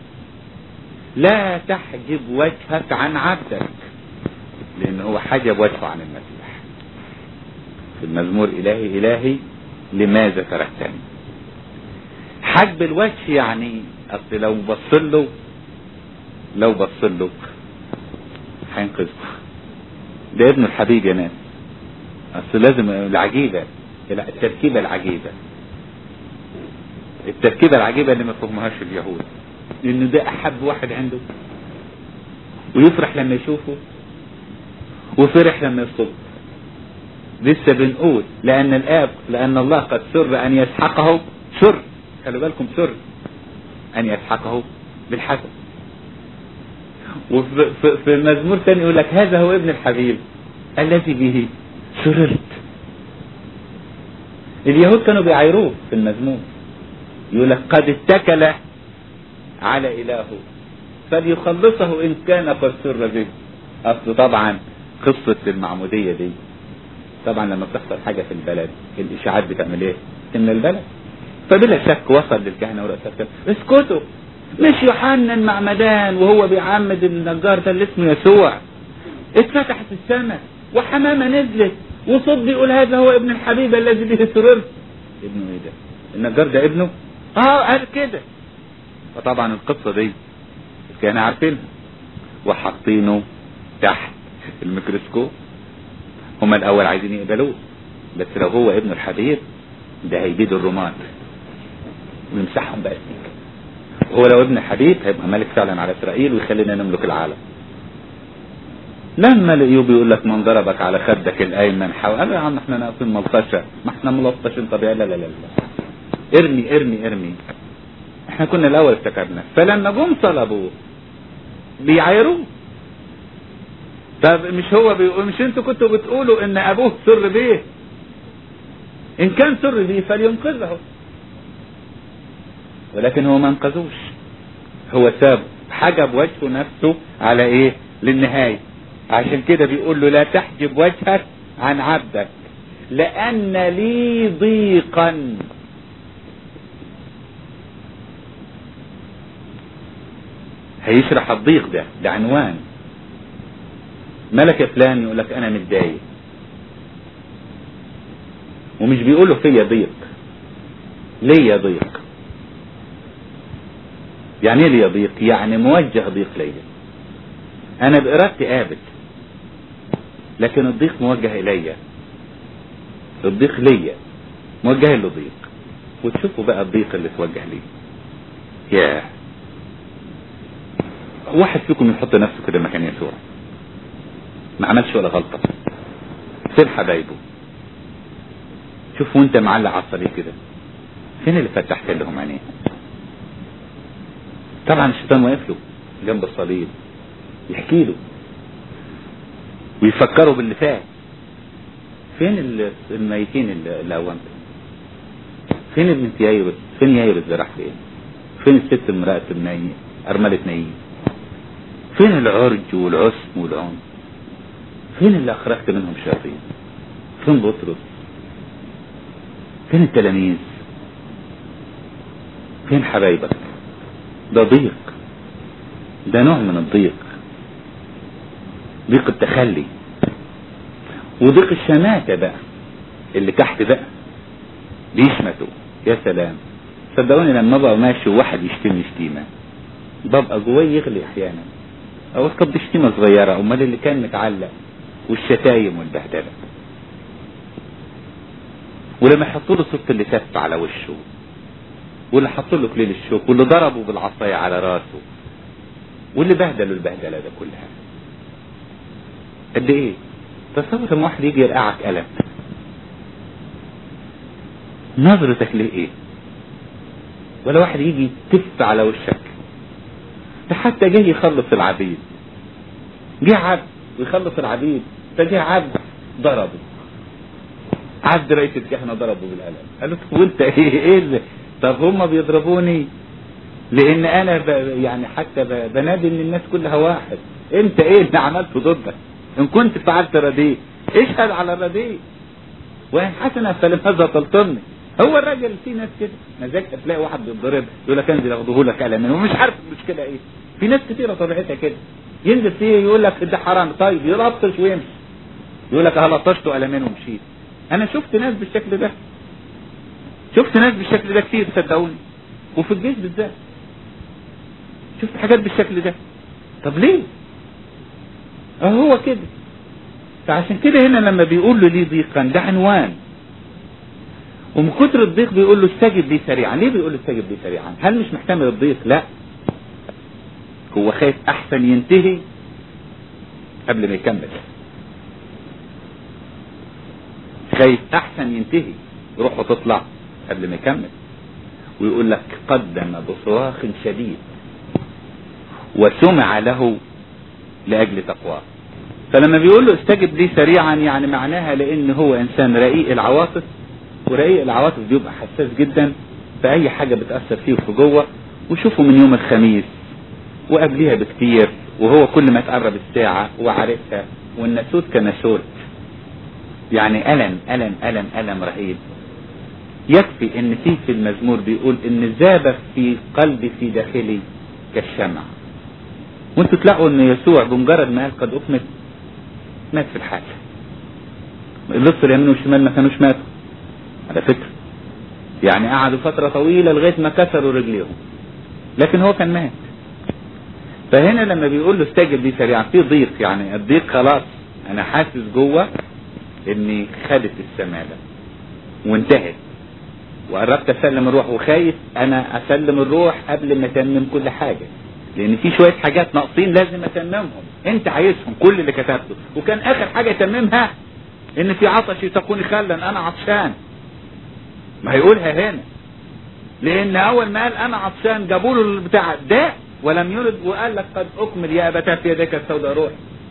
A: لا تحجب وجهك عن عبدك لان هو حجب وجهه عن المسيح في المزمور الهي الهي لماذا تركتني حجب الوجه يعني اصل لو بص له لو بص له هينقذه ده ابن الحبيب يا ناس اصل لازم العجيبة التركيبة العجيبة التركيبة العجيبة اللي ما فهمهاش اليهود انه ده احب واحد عنده ويفرح لما يشوفه وفرح لما يصب لسه بنقول لان الاب لان الله قد سر ان يسحقه سر خلوا بالكم سر ان يسحقه بالحسن وفي في المزمور ثاني يقول لك هذا هو ابن الحبيب الذي به سررت اليهود كانوا بيعايروه في المزمور يقول لك قد اتكل على إلهه فليخلصه إن كان قد سر به أصل طبعا قصة المعمودية دي طبعا لما بتحصل حاجة في البلد الإشاعات بتعمل إيه؟ من البلد فبلا شك وصل للكهنة ورؤساء الكهنة اسكتوا مش يوحنا المعمدان وهو بيعمد النجار ده اللي اسمه يسوع اتفتحت السماء وحمامة نزلت وصوت بيقول هذا هو ابن الحبيب الذي به سررت ابنه ايه ده؟ النجار ده ابنه؟ اه قال كده فطبعا القصة دي كانوا عارفينها وحاطينه تحت الميكروسكوب هما الاول عايزين يقبلوه بس لو هو ابن الحبيب ده هيبيد الرومان ويمسحهم بقى سنين وهو لو ابن حبيب هيبقى ملك فعلا على اسرائيل ويخلينا نملك العالم لما لقيوه بيقول لك من ضربك على خدك الايمن حاول قال يا عم احنا ناقصين ملطشه ما احنا ملطشين طبيعي لا لا لا لا ارمي ارمي ارمي احنا كنا الاول افتكرنا فلما جم صلبوه بيعايروه طب مش هو بيقول مش انتوا كنتوا بتقولوا ان ابوه سر بيه ان كان سر بيه فلينقذه ولكن هو ما انقذوش هو ساب حجب وجهه نفسه على ايه للنهاية عشان كده بيقول له لا تحجب وجهك عن عبدك لان لي ضيقا هيشرح الضيق ده ده عنوان ملك فلان يقول لك انا متضايق ومش بيقول له فيا ضيق ليا ضيق يعني ايه ليا ضيق يعني موجه ضيق ليا انا بارادتي قابل لكن الضيق موجه الي الضيق ليا موجه له ضيق وتشوفوا بقى الضيق اللي توجه ليه ياه واحد فيكم يحط نفسه كده مكان يسوع ما عملش ولا غلطة فين حبايبه شوف وانت معلق على الصليب كده فين اللي فتحت لهم عينيه طبعا الشيطان واقف له جنب الصليب يحكي له ويفكروا باللي فات فين الميتين اللي اوامته فين ابن يايرس فين يايرس ده راح فين فين الست امرأة النايم أرملة نايم فين العرج والعسم والعنف فين اللي أخرجت منهم شياطين فين بطرس فين التلاميذ فين حبايبك ده ضيق ده نوع من الضيق ضيق التخلي وضيق الشماتة بقى اللي تحت بقى بيشمتوا يا سلام صدقوني لما ابقى ماشي وواحد يشتمني شتيمه ببقى جواي يغلي احيانا او طب دي شتيمه صغيره امال اللي كان متعلق والشتايم والبهدله ولما يحطوا له صوره اللي تف على وشه واللي حطوا له كليل الشوك واللي ضربه بالعصايه على راسه واللي بهدلوا البهدله ده كلها قد ايه تصور لما واحد يجي يرقعك قلم نظرتك ليه ايه ولا واحد يجي يتف على وشك ده حتى جاي يخلص العبيد جه عبد ويخلص العبيد فجه عبد ضربه عبد رئيس الكهنه ضربه بالقلم قال له طب وانت ايه ايه اللي طب هم بيضربوني لان انا ب... يعني حتى ب... بنادي ان الناس كلها واحد انت ايه اللي عملته ضدك ان كنت فعلت رديء اشهد على الرديء وان حسنا فلماذا تلطمني هو الراجل في ناس كده مزاج تلاقي واحد بيتضرب يقول لك انزل اخده لك قلم ومش عارف المشكله ايه في ناس كتيره طبيعتها كده ينزل فيه يقول لك ده حرام طيب يلطش ويمشي يقول لك هلطشته قلمين ومشيت انا شفت ناس بالشكل ده شفت ناس بالشكل ده كتير صدقوني وفي الجيش بالذات شفت حاجات بالشكل ده طب ليه هو كده فعشان كده هنا لما بيقول له ليه ضيقا ده عنوان ومن كتر الضيق بيقول له استجب لي سريعا ليه بيقول له استجب لي سريعا هل مش محتمل الضيق لا هو خايف احسن ينتهي قبل ما يكمل خايف احسن ينتهي روحه تطلع قبل ما يكمل ويقول لك قدم بصراخ شديد وسمع له لاجل تقواه فلما بيقول له استجب لي سريعا يعني معناها لان هو انسان رقيق العواطف ورقيق العواطف بيبقى حساس جدا في اي حاجه بتاثر فيه في جوه وشوفه من يوم الخميس وقبليها بكتير وهو كل ما تقرب الساعه وعارفها والناسوت كناسوت يعني الم الم الم الم رهيب يكفي ان في في المزمور بيقول ان ذاب في قلبي في داخلي كالشمع وانتوا تلاقوا ان يسوع بمجرد ما قال قد اكمل مات في الحال اللص اليمين والشمال ما كانوش ماتوا على فكرة يعني قعدوا فترة طويلة لغاية ما كسروا رجليهم لكن هو كان مات فهنا لما بيقول له استجب لي سريعا في ضيق يعني الضيق خلاص انا حاسس جوه اني خدت السمالة وانتهت وقربت اسلم الروح وخايف انا اسلم الروح قبل ما اتمم كل حاجة لان في شوية حاجات ناقصين لازم اتممهم انت عايزهم كل اللي كتبته وكان اخر حاجة اتممها ان في عطشي تكون خلا انا عطشان ما هيقولها هنا لان اول ما قال انا عطشان جابوا له البتاع ده ولم يرد وقال لك قد اكمل يا ابتاه في يدك السوداء روح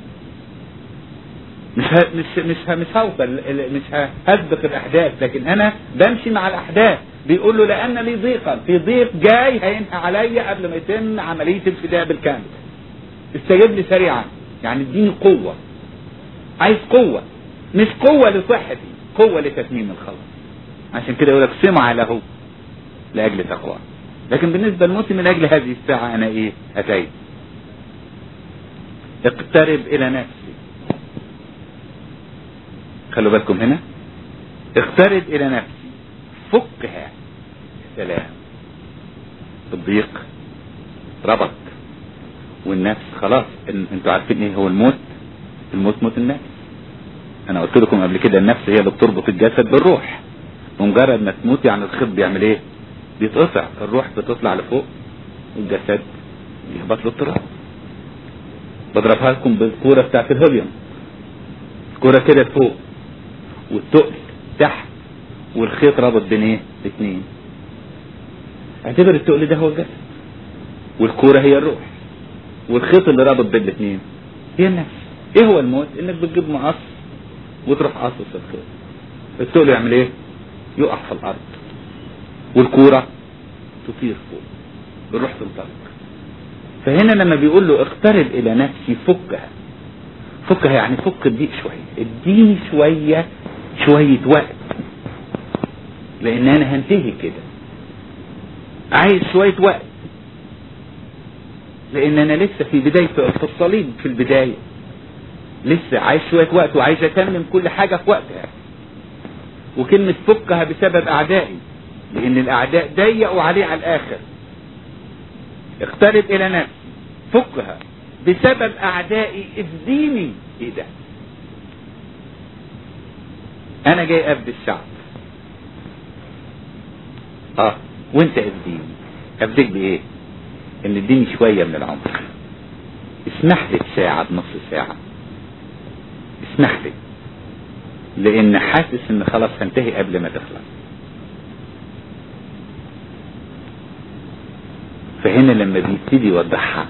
A: مش ه... مش مش ه... مش هوصل مش هسبق الاحداث لكن انا بمشي مع الاحداث بيقول له لان لي ضيقا في ضيق جاي هينهى عليا قبل ما يتم عمليه الفداء بالكامل استجب لي سريعا يعني اديني قوه عايز قوه مش قوه لصحتي قوه لتتميم الخلاص عشان كده يقول لك سمع له لاجل تقوى لكن بالنسبه لموتي من اجل هذه الساعه انا ايه اتيت اقترب الى نفسي خلوا بالكم هنا اقترب الى نفسي فكها سلام الضيق ربط والنفس خلاص ان انتوا عارفين ايه هو الموت الموت موت النفس انا قلت لكم قبل كده النفس هي اللي بتربط الجسد بالروح بمجرد ما تموت يعني الخيط بيعمل ايه بيتقطع الروح بتطلع لفوق والجسد يهبط له التراب بضربها لكم بالكوره بتاعت الهوليوم الكوره كده فوق والتقل تحت والخيط رابط بين ايه الاثنين اعتبر التقل ده هو الجسد والكوره هي الروح والخيط اللي رابط بين الاثنين هي النفس ايه هو الموت انك بتجيب مقص وتروح قصص الخيط التقل يعمل ايه يقع في الارض والكوره تطير فوق الروح تنطلق فهنا لما بيقول له اقترب الى نفسي فكها فكها يعني فك الضيق شويه اديني شويه شويه وقت لان انا هنتهي كده عايز شويه وقت لان انا لسه في بدايه في الصليب في البدايه لسه عايز شويه وقت وعايز اتمم كل حاجه في وقتها وكلمه فكها بسبب اعدائي لان الاعداء ضيقوا عليه على الاخر اقترب الى نفسي فكها بسبب اعدائي افديني ايه ده انا جاي افدي الشعب اه وانت افديني افديك بايه ان اديني شويه من العمر اسمح لي بساعه بنص ساعه اسمح لي لان حاسس ان خلاص هنتهي قبل ما تخلص فهنا لما بيبتدي يوضحها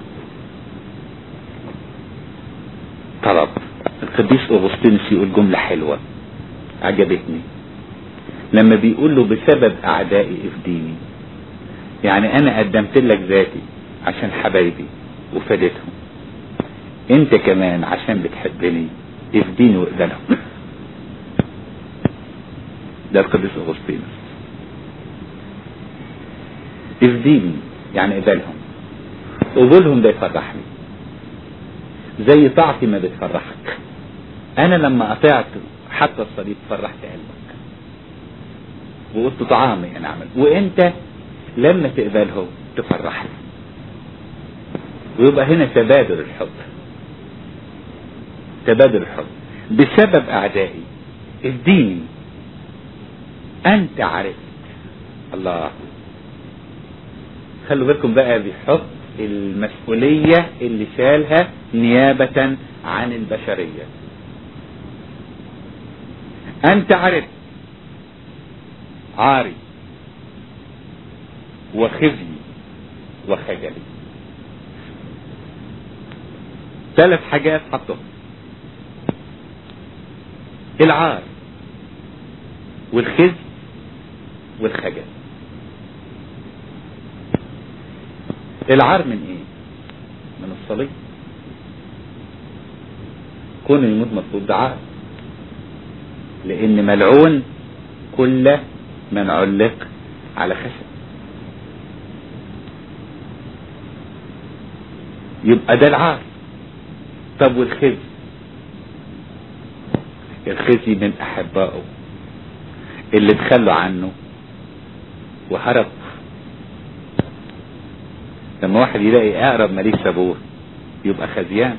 A: طلب القديس اغسطينوس يقول جملة حلوة عجبتني لما بيقول له بسبب اعدائي افديني يعني انا قدمت لك ذاتي عشان حبايبي وفادتهم انت كمان عشان بتحبني افديني واقبلهم ده القديس اغسطينوس افديني يعني اقبلهم قبولهم ده يفرحني زي طاعتي ما بتفرحك انا لما قطعت حتى الصليب فرحت قلبك وقلت طعامي انا اعمل وانت لما تقبلهم تفرحني ويبقى هنا تبادل الحب تبادل الحب بسبب اعدائي اديني انت عرفت الله خلوا بالكم بقى بيحط المسؤولية اللي شالها نيابة عن البشرية انت عرفت عاري وخزي وخجلي ثلاث حاجات حطهم العار والخزي والخجل العار من ايه من الصليب كون يموت مطلوب ده عار لان ملعون كل من علق على خشب يبقى ده العار طب والخزي الخزي من احبائه اللي تخلوا عنه وهرب لما واحد يلاقي اقرب ماليش ابوه يبقى خزيان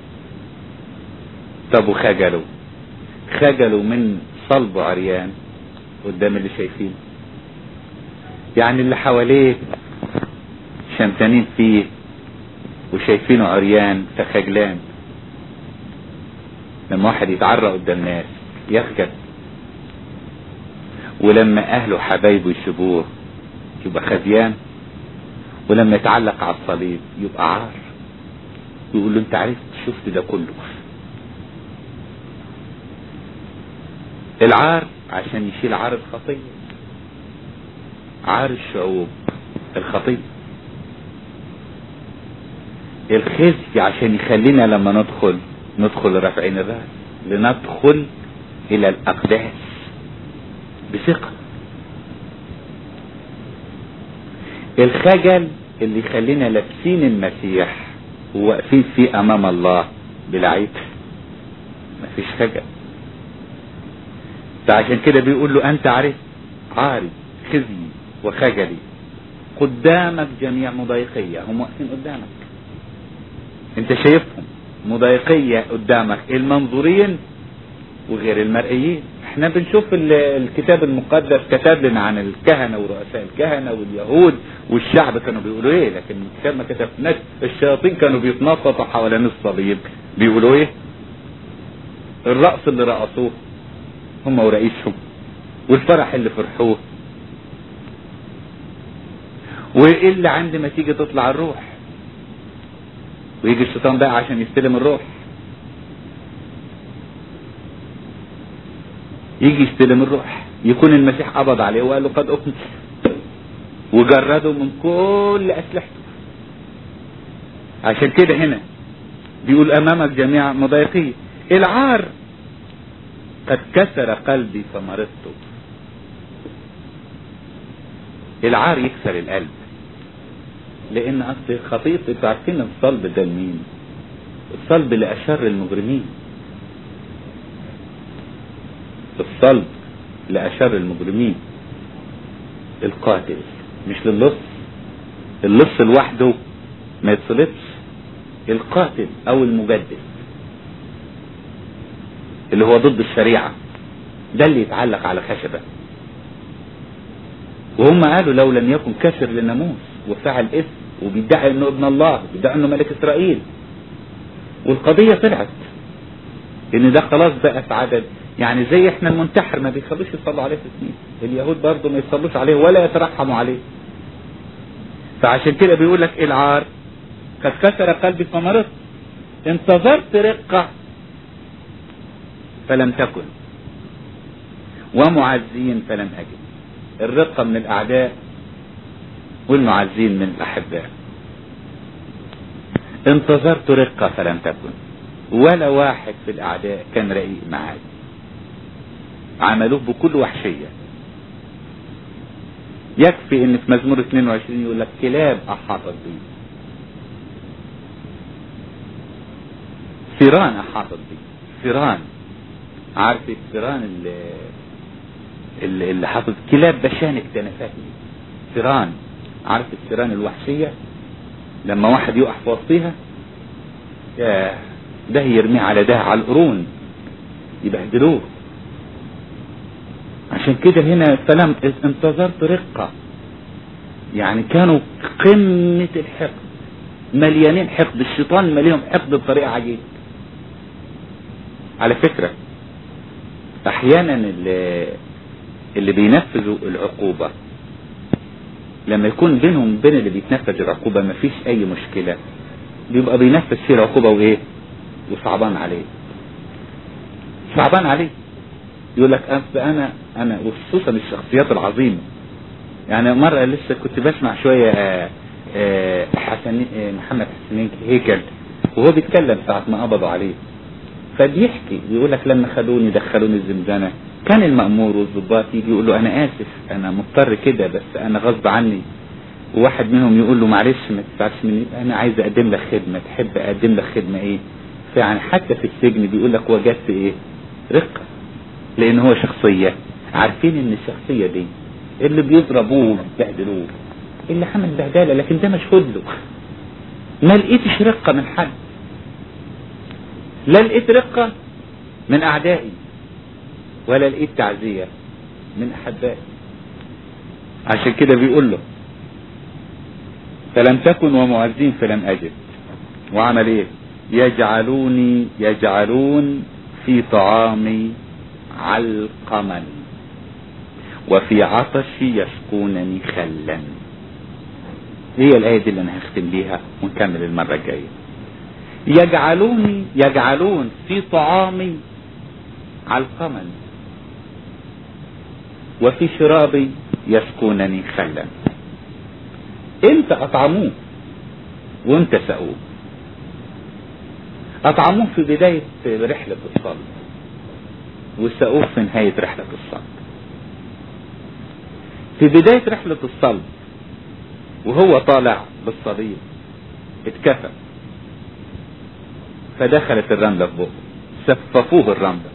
A: طب وخجلوا خجلوا من صلب عريان قدام اللي شايفينه يعني اللي حواليه شمتانين فيه وشايفينه عريان فخجلان لما واحد يتعرى قدام ناس يخجل ولما اهله حبايبه يسيبوه يبقى خزيان ولما يتعلق على الصليب يبقى عار يقول له انت عرفت شفت ده كله العار عشان يشيل عار الخطية عار الشعوب الخطية الخزي عشان يخلينا لما ندخل ندخل رافعين الراس لندخل الى الاقداس بثقة الخجل اللي يخلينا لابسين المسيح وواقفين فيه امام الله بلا عيب مفيش خجل فعشان كده بيقول له انت عارف عاري خزي وخجلي قدامك جميع مضايقية هم واقفين قدامك انت شايفهم مضايقية قدامك المنظورين وغير المرئيين احنا بنشوف الكتاب المقدس كتب لنا عن الكهنة ورؤساء الكهنة واليهود والشعب كانوا بيقولوا ايه لكن الكتاب ما كتبناش الشياطين كانوا بيتنططوا حوالين الصليب بيقولوا ايه الرقص اللي رقصوه هم ورئيسهم والفرح اللي فرحوه وايه اللي عندما تيجي تطلع الروح ويجي الشيطان بقى عشان يستلم الروح يجي يستلم الروح يكون المسيح قبض عليه وقال له قد أكمل وجرده من كل أسلحته عشان كده هنا بيقول أمامك جميع مضايقية العار قد كسر قلبي فمرضت العار يكسر القلب لان اصل خطيط انتوا عارفين الصلب ده لمين الصلب لاشر المجرمين الصلب لاشر المجرمين القاتل مش للص اللص لوحده ما يتصلبش القاتل او المجدد اللي هو ضد الشريعة ده اللي يتعلق على خشبة وهم قالوا لو لم يكن كسر للناموس وفعل اثم وبيدعي انه ابن الله بيدعي انه ملك اسرائيل والقضية طلعت ان ده خلاص بقى في عدد يعني زي احنا المنتحر ما بيخلوش يصلوا عليه في الكنيسه اليهود برضه ما يصلوش عليه ولا يترحموا عليه فعشان كده بيقول لك العار قد كسر قلبي فمرضت انتظرت رقة فلم تكن ومعزين فلم أجد الرقة من الأعداء والمعزين من الأحباء انتظرت رقة فلم تكن ولا واحد في الأعداء كان رقيق معاي عملوه بكل وحشية يكفي ان في مزمور 22 يقول لك كلاب احاطت بي فيران احاطت بي فيران عارف الفيران اللي اللي, اللي حاطط كلاب بشانك تنفاتني فيران عارف الفيران الوحشية لما واحد يقع في وسطيها ياه ده يرميه على ده على القرون يبهدلوه عشان كده هنا فلم انتظرت رقة يعني كانوا قمة الحقد مليانين حقد الشيطان مليهم حقد بطريقة عجيبة على فكرة احيانا اللي, اللي بينفذوا العقوبة لما يكون بينهم بين اللي بيتنفذ العقوبة مفيش اي مشكلة بيبقى بينفذ فيه العقوبة وايه وصعبان عليه صعبان عليه يقول لك أصل انا انا وخصوصا الشخصيات العظيمه يعني مره لسه كنت بسمع شويه آآ آآ حسن محمد حسنين هيكل وهو بيتكلم ساعه ما قبضوا عليه فبيحكي يقول لك لما خدوني دخلوني الزنزانه كان المأمور والظباط يجي يقول له انا اسف انا مضطر كده بس انا غصب عني وواحد منهم يقول له معلش ما تدفعش مني انا عايز اقدم لك خدمه تحب اقدم لك خدمه ايه فيعني حتى في السجن بيقول لك وجدت ايه رقه لان هو شخصية عارفين ان الشخصية دي اللي بيضربوه وبيبهدلوه اللي عمل بهدلة لكن ده مشهود له ما لقيتش رقة من حد لا لقيت رقة من اعدائي ولا لقيت تعزية من احبائي عشان كده بيقول له فلم تكن ومعزين فلم اجد وعمل ايه يجعلوني يجعلون في طعامي علقما وفي عطشي يسقونني خلا هي الآية دي اللي أنا هختم بيها ونكمل المرة الجاية يجعلوني يجعلون في طعامي علقما وفي شرابي يسقونني خلا امتى أطعموه وامتى سقوه أطعموه في بداية رحلة الصلب وسقوه في نهاية رحلة الصلب في بداية رحلة الصلب وهو طالع بالصليب اتكفى فدخلت الرملة في بقه سففوه الرملة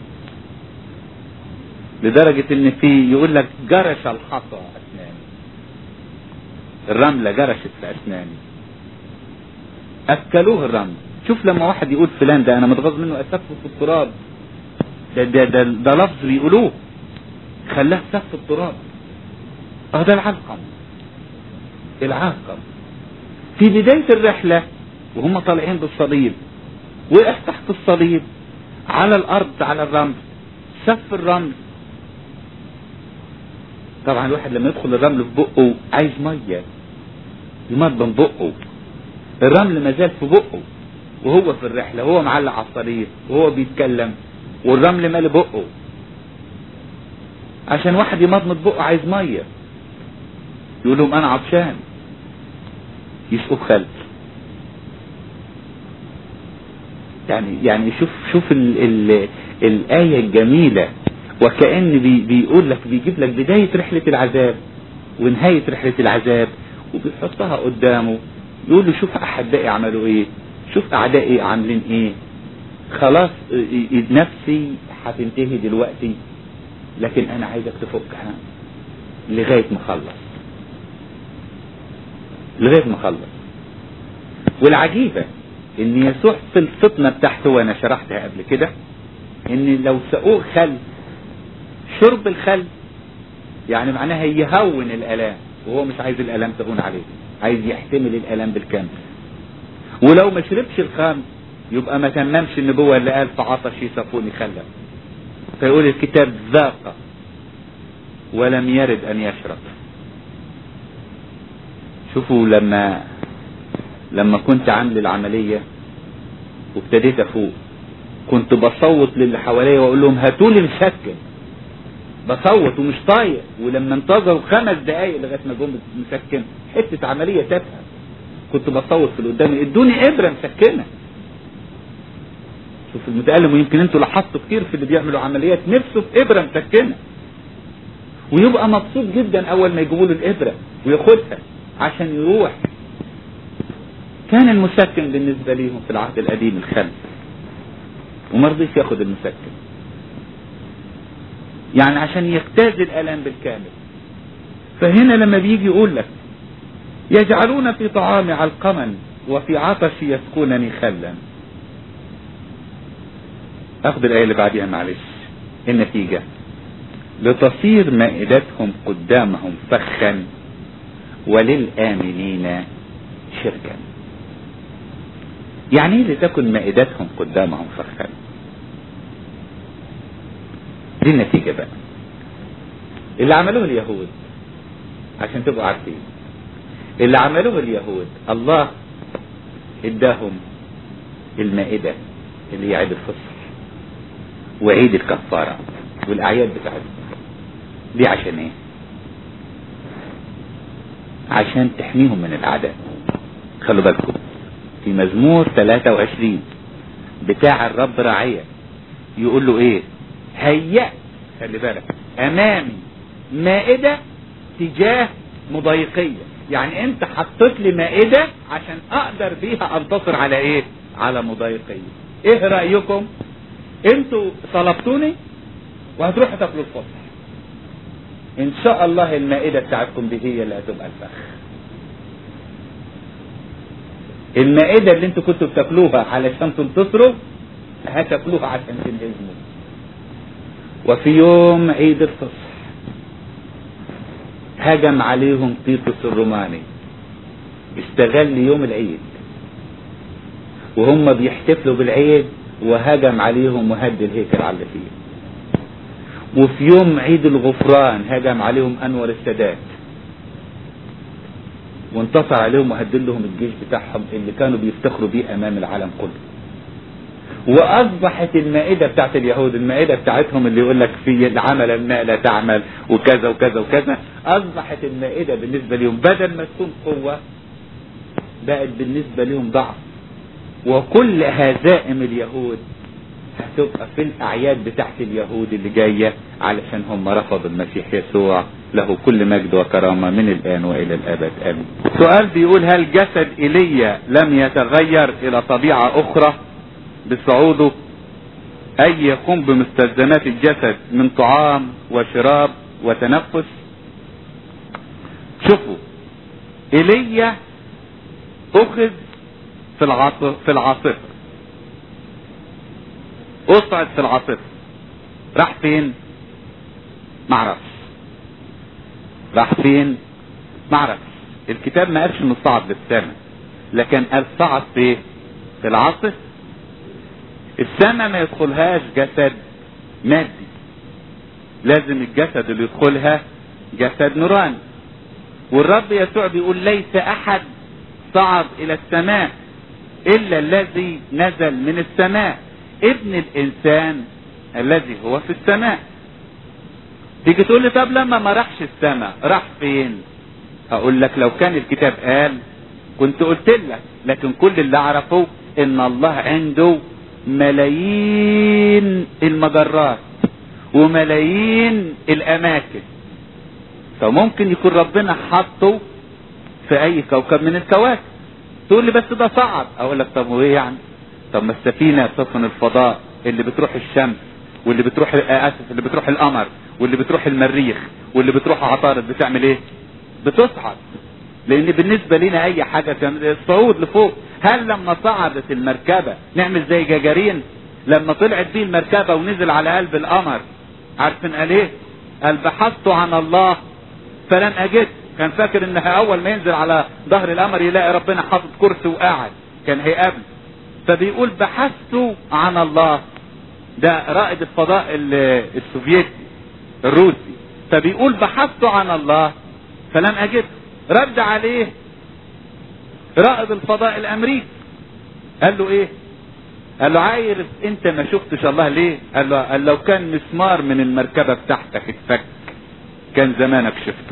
A: لدرجة ان في يقول لك جرش الحصى اسناني الرملة جرشت في اسناني اكلوه الرملة شوف لما واحد يقول فلان ده انا متغاظ منه اسفه في التراب ده ده ده, ده لفظ بيقولوه خلاه سف التراب اه ده العلقم العلقم في بداية الرحلة وهم طالعين بالصليب وقف تحت الصليب على الارض على الرمل سف الرمل طبعا الواحد لما يدخل الرمل في بقه عايز ميه يمضم بقه الرمل ما زال في بقه وهو في الرحله وهو معلق على الصليب وهو بيتكلم والرمل مال بقه عشان واحد يمضمض بقه عايز ميه يقول لهم انا عطشان يسقوه خلف يعني يعني شوف شوف ال ال الآية الجميلة وكأن بي بيقول لك بيجيب لك بداية رحلة العذاب ونهاية رحلة العذاب وبيحطها قدامه يقول له شوف أحبائي عملوا إيه شوف أعدائي عاملين إيه خلاص نفسي هتنتهي دلوقتي لكن أنا عايزك تفكها لغاية ما أخلص لغاية ما أخلص والعجيبة ان يسوع في الفطنة بتاعته وانا شرحتها قبل كده ان لو سقوه خل شرب الخل يعني معناها يهون الالام وهو مش عايز الالام تهون عليه عايز يحتمل الالام بالكامل ولو ما شربش الخمر يبقى ما تممش النبوة اللي قال فعطش يصفوني خلا فيقول الكتاب ذاق ولم يرد ان يشرب شوفوا لما لما كنت عامل العملية وابتديت افوق كنت بصوت للي حواليا واقول لهم هاتوا لي مسكن بصوت ومش طايق ولما انتظروا خمس دقايق لغايه ما جم مسكن حته عمليه تافهه كنت بصوت في اللي قدامي ادوني ابره مسكنه شوف المتألم ويمكن انتوا لاحظتوا كتير في اللي بيعملوا عمليات نفسه في ابره مسكنه ويبقى مبسوط جدا اول ما يجيبوا له الابره وياخدها عشان يروح كان المسكن بالنسبه ليهم في العهد القديم الخل وما رضيش ياخد المسكن يعني عشان يجتاز الالام بالكامل فهنا لما بيجي يقول لك يجعلون في طعامي علقما وفي عطشي يسقونني خلا اخذ الايه اللي بعديها معلش النتيجه لتصير مائدتهم قدامهم فخا وللآمنين شركا يعني ايه لتكن مائدتهم قدامهم فخا دي النتيجة بقى اللي عملوه اليهود عشان تبقوا عارفين اللي عملوه اليهود الله اداهم المائدة اللي هي عيد الفصل وعيد الكفارة والأعياد بتاعتهم دي عشان ايه عشان تحميهم من الأعداء خلوا بالكم في مزمور 23 بتاع الرب راعية يقول له ايه هيأ خلي بالك امامي مائدة تجاه مضايقية يعني انت حطيت لي مائدة عشان اقدر بيها انتصر على ايه على مضايقية ايه رأيكم انتوا طلبتوني وهتروحوا تاكلوا الفصح ان شاء الله المائدة بتاعتكم دي هي اللي هتبقى الفخ المائدة اللي انتوا كنتوا بتاكلوها علشان تنتصروا هتاكلوها عشان تنهزموا وفي يوم عيد الفصح هجم عليهم تيتوس الروماني استغل يوم العيد وهم بيحتفلوا بالعيد وهجم عليهم وهد الهيكل على اللي فيه وفي يوم عيد الغفران هجم عليهم انور السادات وانتصر عليهم وهدل لهم الجيش بتاعهم اللي كانوا بيفتخروا بيه امام العالم كله واصبحت المائده بتاعت اليهود المائده بتاعتهم اللي يقول لك في العمل الماء لا تعمل وكذا وكذا وكذا اصبحت المائده بالنسبه لهم بدل ما تكون قوه بقت بالنسبه لهم ضعف وكل هزائم اليهود هتبقى في الاعياد بتاعت اليهود اللي جايه علشان هم رفضوا المسيح يسوع له كل مجد وكرامه من الان والى الابد امين. سؤال بيقول هل جسد ايليا لم يتغير الى طبيعه اخرى بصعوده اي يقوم بمستلزمات الجسد من طعام وشراب وتنفس شوفوا ايليا اخذ في العاصفه في العاصفه اصعد في العاصفه راح فين معرفش راح فين معرفش الكتاب ما قالش انه صعد للسماء لكن قال صعد في في العاصفه السماء ما يدخلهاش جسد مادي لازم الجسد اللي يدخلها جسد نوراني والرب يسوع بيقول ليس احد صعد الى السماء الا الذي نزل من السماء ابن الانسان الذي هو في السماء تيجي تقول لي طب لما ما راحش السماء راح فين اقول لك لو كان الكتاب قال كنت قلت لك لكن كل اللي اعرفه ان الله عنده ملايين المجرات وملايين الاماكن فممكن يكون ربنا حاطه في اي كوكب من الكواكب تقول لي بس ده صعب اقول لك طب وايه يعني طب ما السفينه سفن الفضاء اللي بتروح الشمس واللي بتروح اسف اللي بتروح القمر واللي بتروح المريخ واللي بتروح عطارد بتعمل ايه بتصعد لان بالنسبه لنا اي حاجه كان الصعود لفوق هل لما صعدت المركبه نعمل زي جاجارين لما طلعت بيه المركبه ونزل على قلب القمر عارفين قال ايه قال بحثت عن الله فلم اجد كان فاكر انها اول ما ينزل على ظهر القمر يلاقي ربنا حاطط كرسي وقاعد كان هيقابل فبيقول بحثت عن الله ده رائد الفضاء السوفيتي الروسي فبيقول بحثت عن الله فلم اجده رد عليه رائد الفضاء الامريكي قال له ايه قال له عايرف انت ما شفتش الله ليه قال له قال لو كان مسمار من المركبة بتاعتك اتفك كان زمانك شفته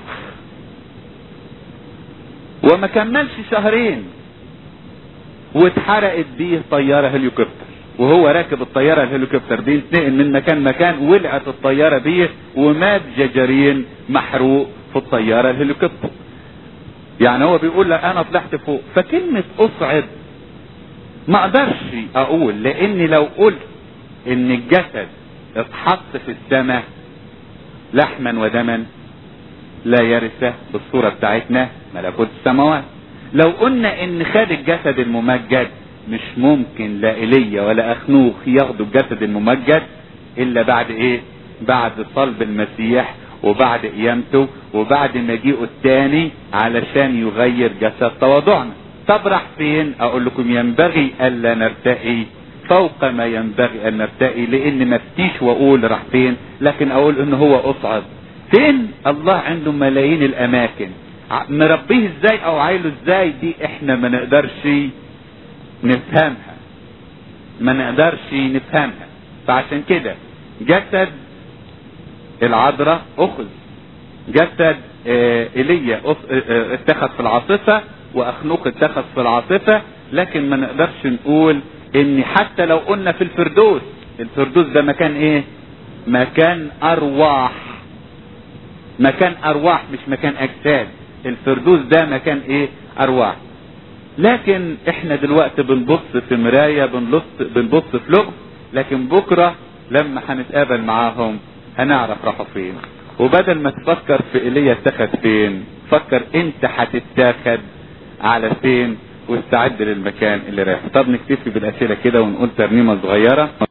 A: وما كملش شهرين واتحرقت بيه طيارة هليكوبتر وهو راكب الطيارة الهليكوبتر دي ينتقل من مكان مكان ولعت الطيارة بيه ومات ججرين محروق في الطيارة الهليكوبتر يعني هو بيقول لك انا طلعت فوق فكلمة اصعد ما اقدرش اقول لاني لو قلت ان الجسد اتحط في السماء لحما ودما لا يرثه بالصورة بتاعتنا ملكوت السماوات لو قلنا ان خد الجسد الممجد مش ممكن لا ايليا ولا اخنوخ ياخدوا الجسد الممجد الا بعد ايه بعد صلب المسيح وبعد قيامته وبعد مجيئه الثاني علشان يغير جسد تواضعنا طب راح فين اقول لكم ينبغي الا نرتقي فوق ما ينبغي ان نرتقي لان ما افتيش واقول راح فين لكن اقول ان هو اصعد فين الله عنده ملايين الاماكن مربيه ازاي او عايله ازاي دي احنا ما نقدرش نفهمها ما نقدرش نفهمها فعشان كده جسد العذراء اخذ جسد اه ايليا اه اتخذ في العاصفه واخنوق اتخذ في العاصفه لكن ما نقدرش نقول ان حتى لو قلنا في الفردوس الفردوس ده مكان ايه مكان ارواح مكان ارواح مش مكان اجساد الفردوس ده مكان ايه ارواح لكن احنا دلوقتي بنبص في مرايه بنبص بنبص في لغز لكن بكره لما هنتقابل معاهم هنعرف راحوا فين وبدل ما تفكر في ايليا اتخذ فين فكر انت هتتاخد على فين واستعد للمكان اللي رايح طب نكتفي بالاسئله كده ونقول ترنيمه صغيره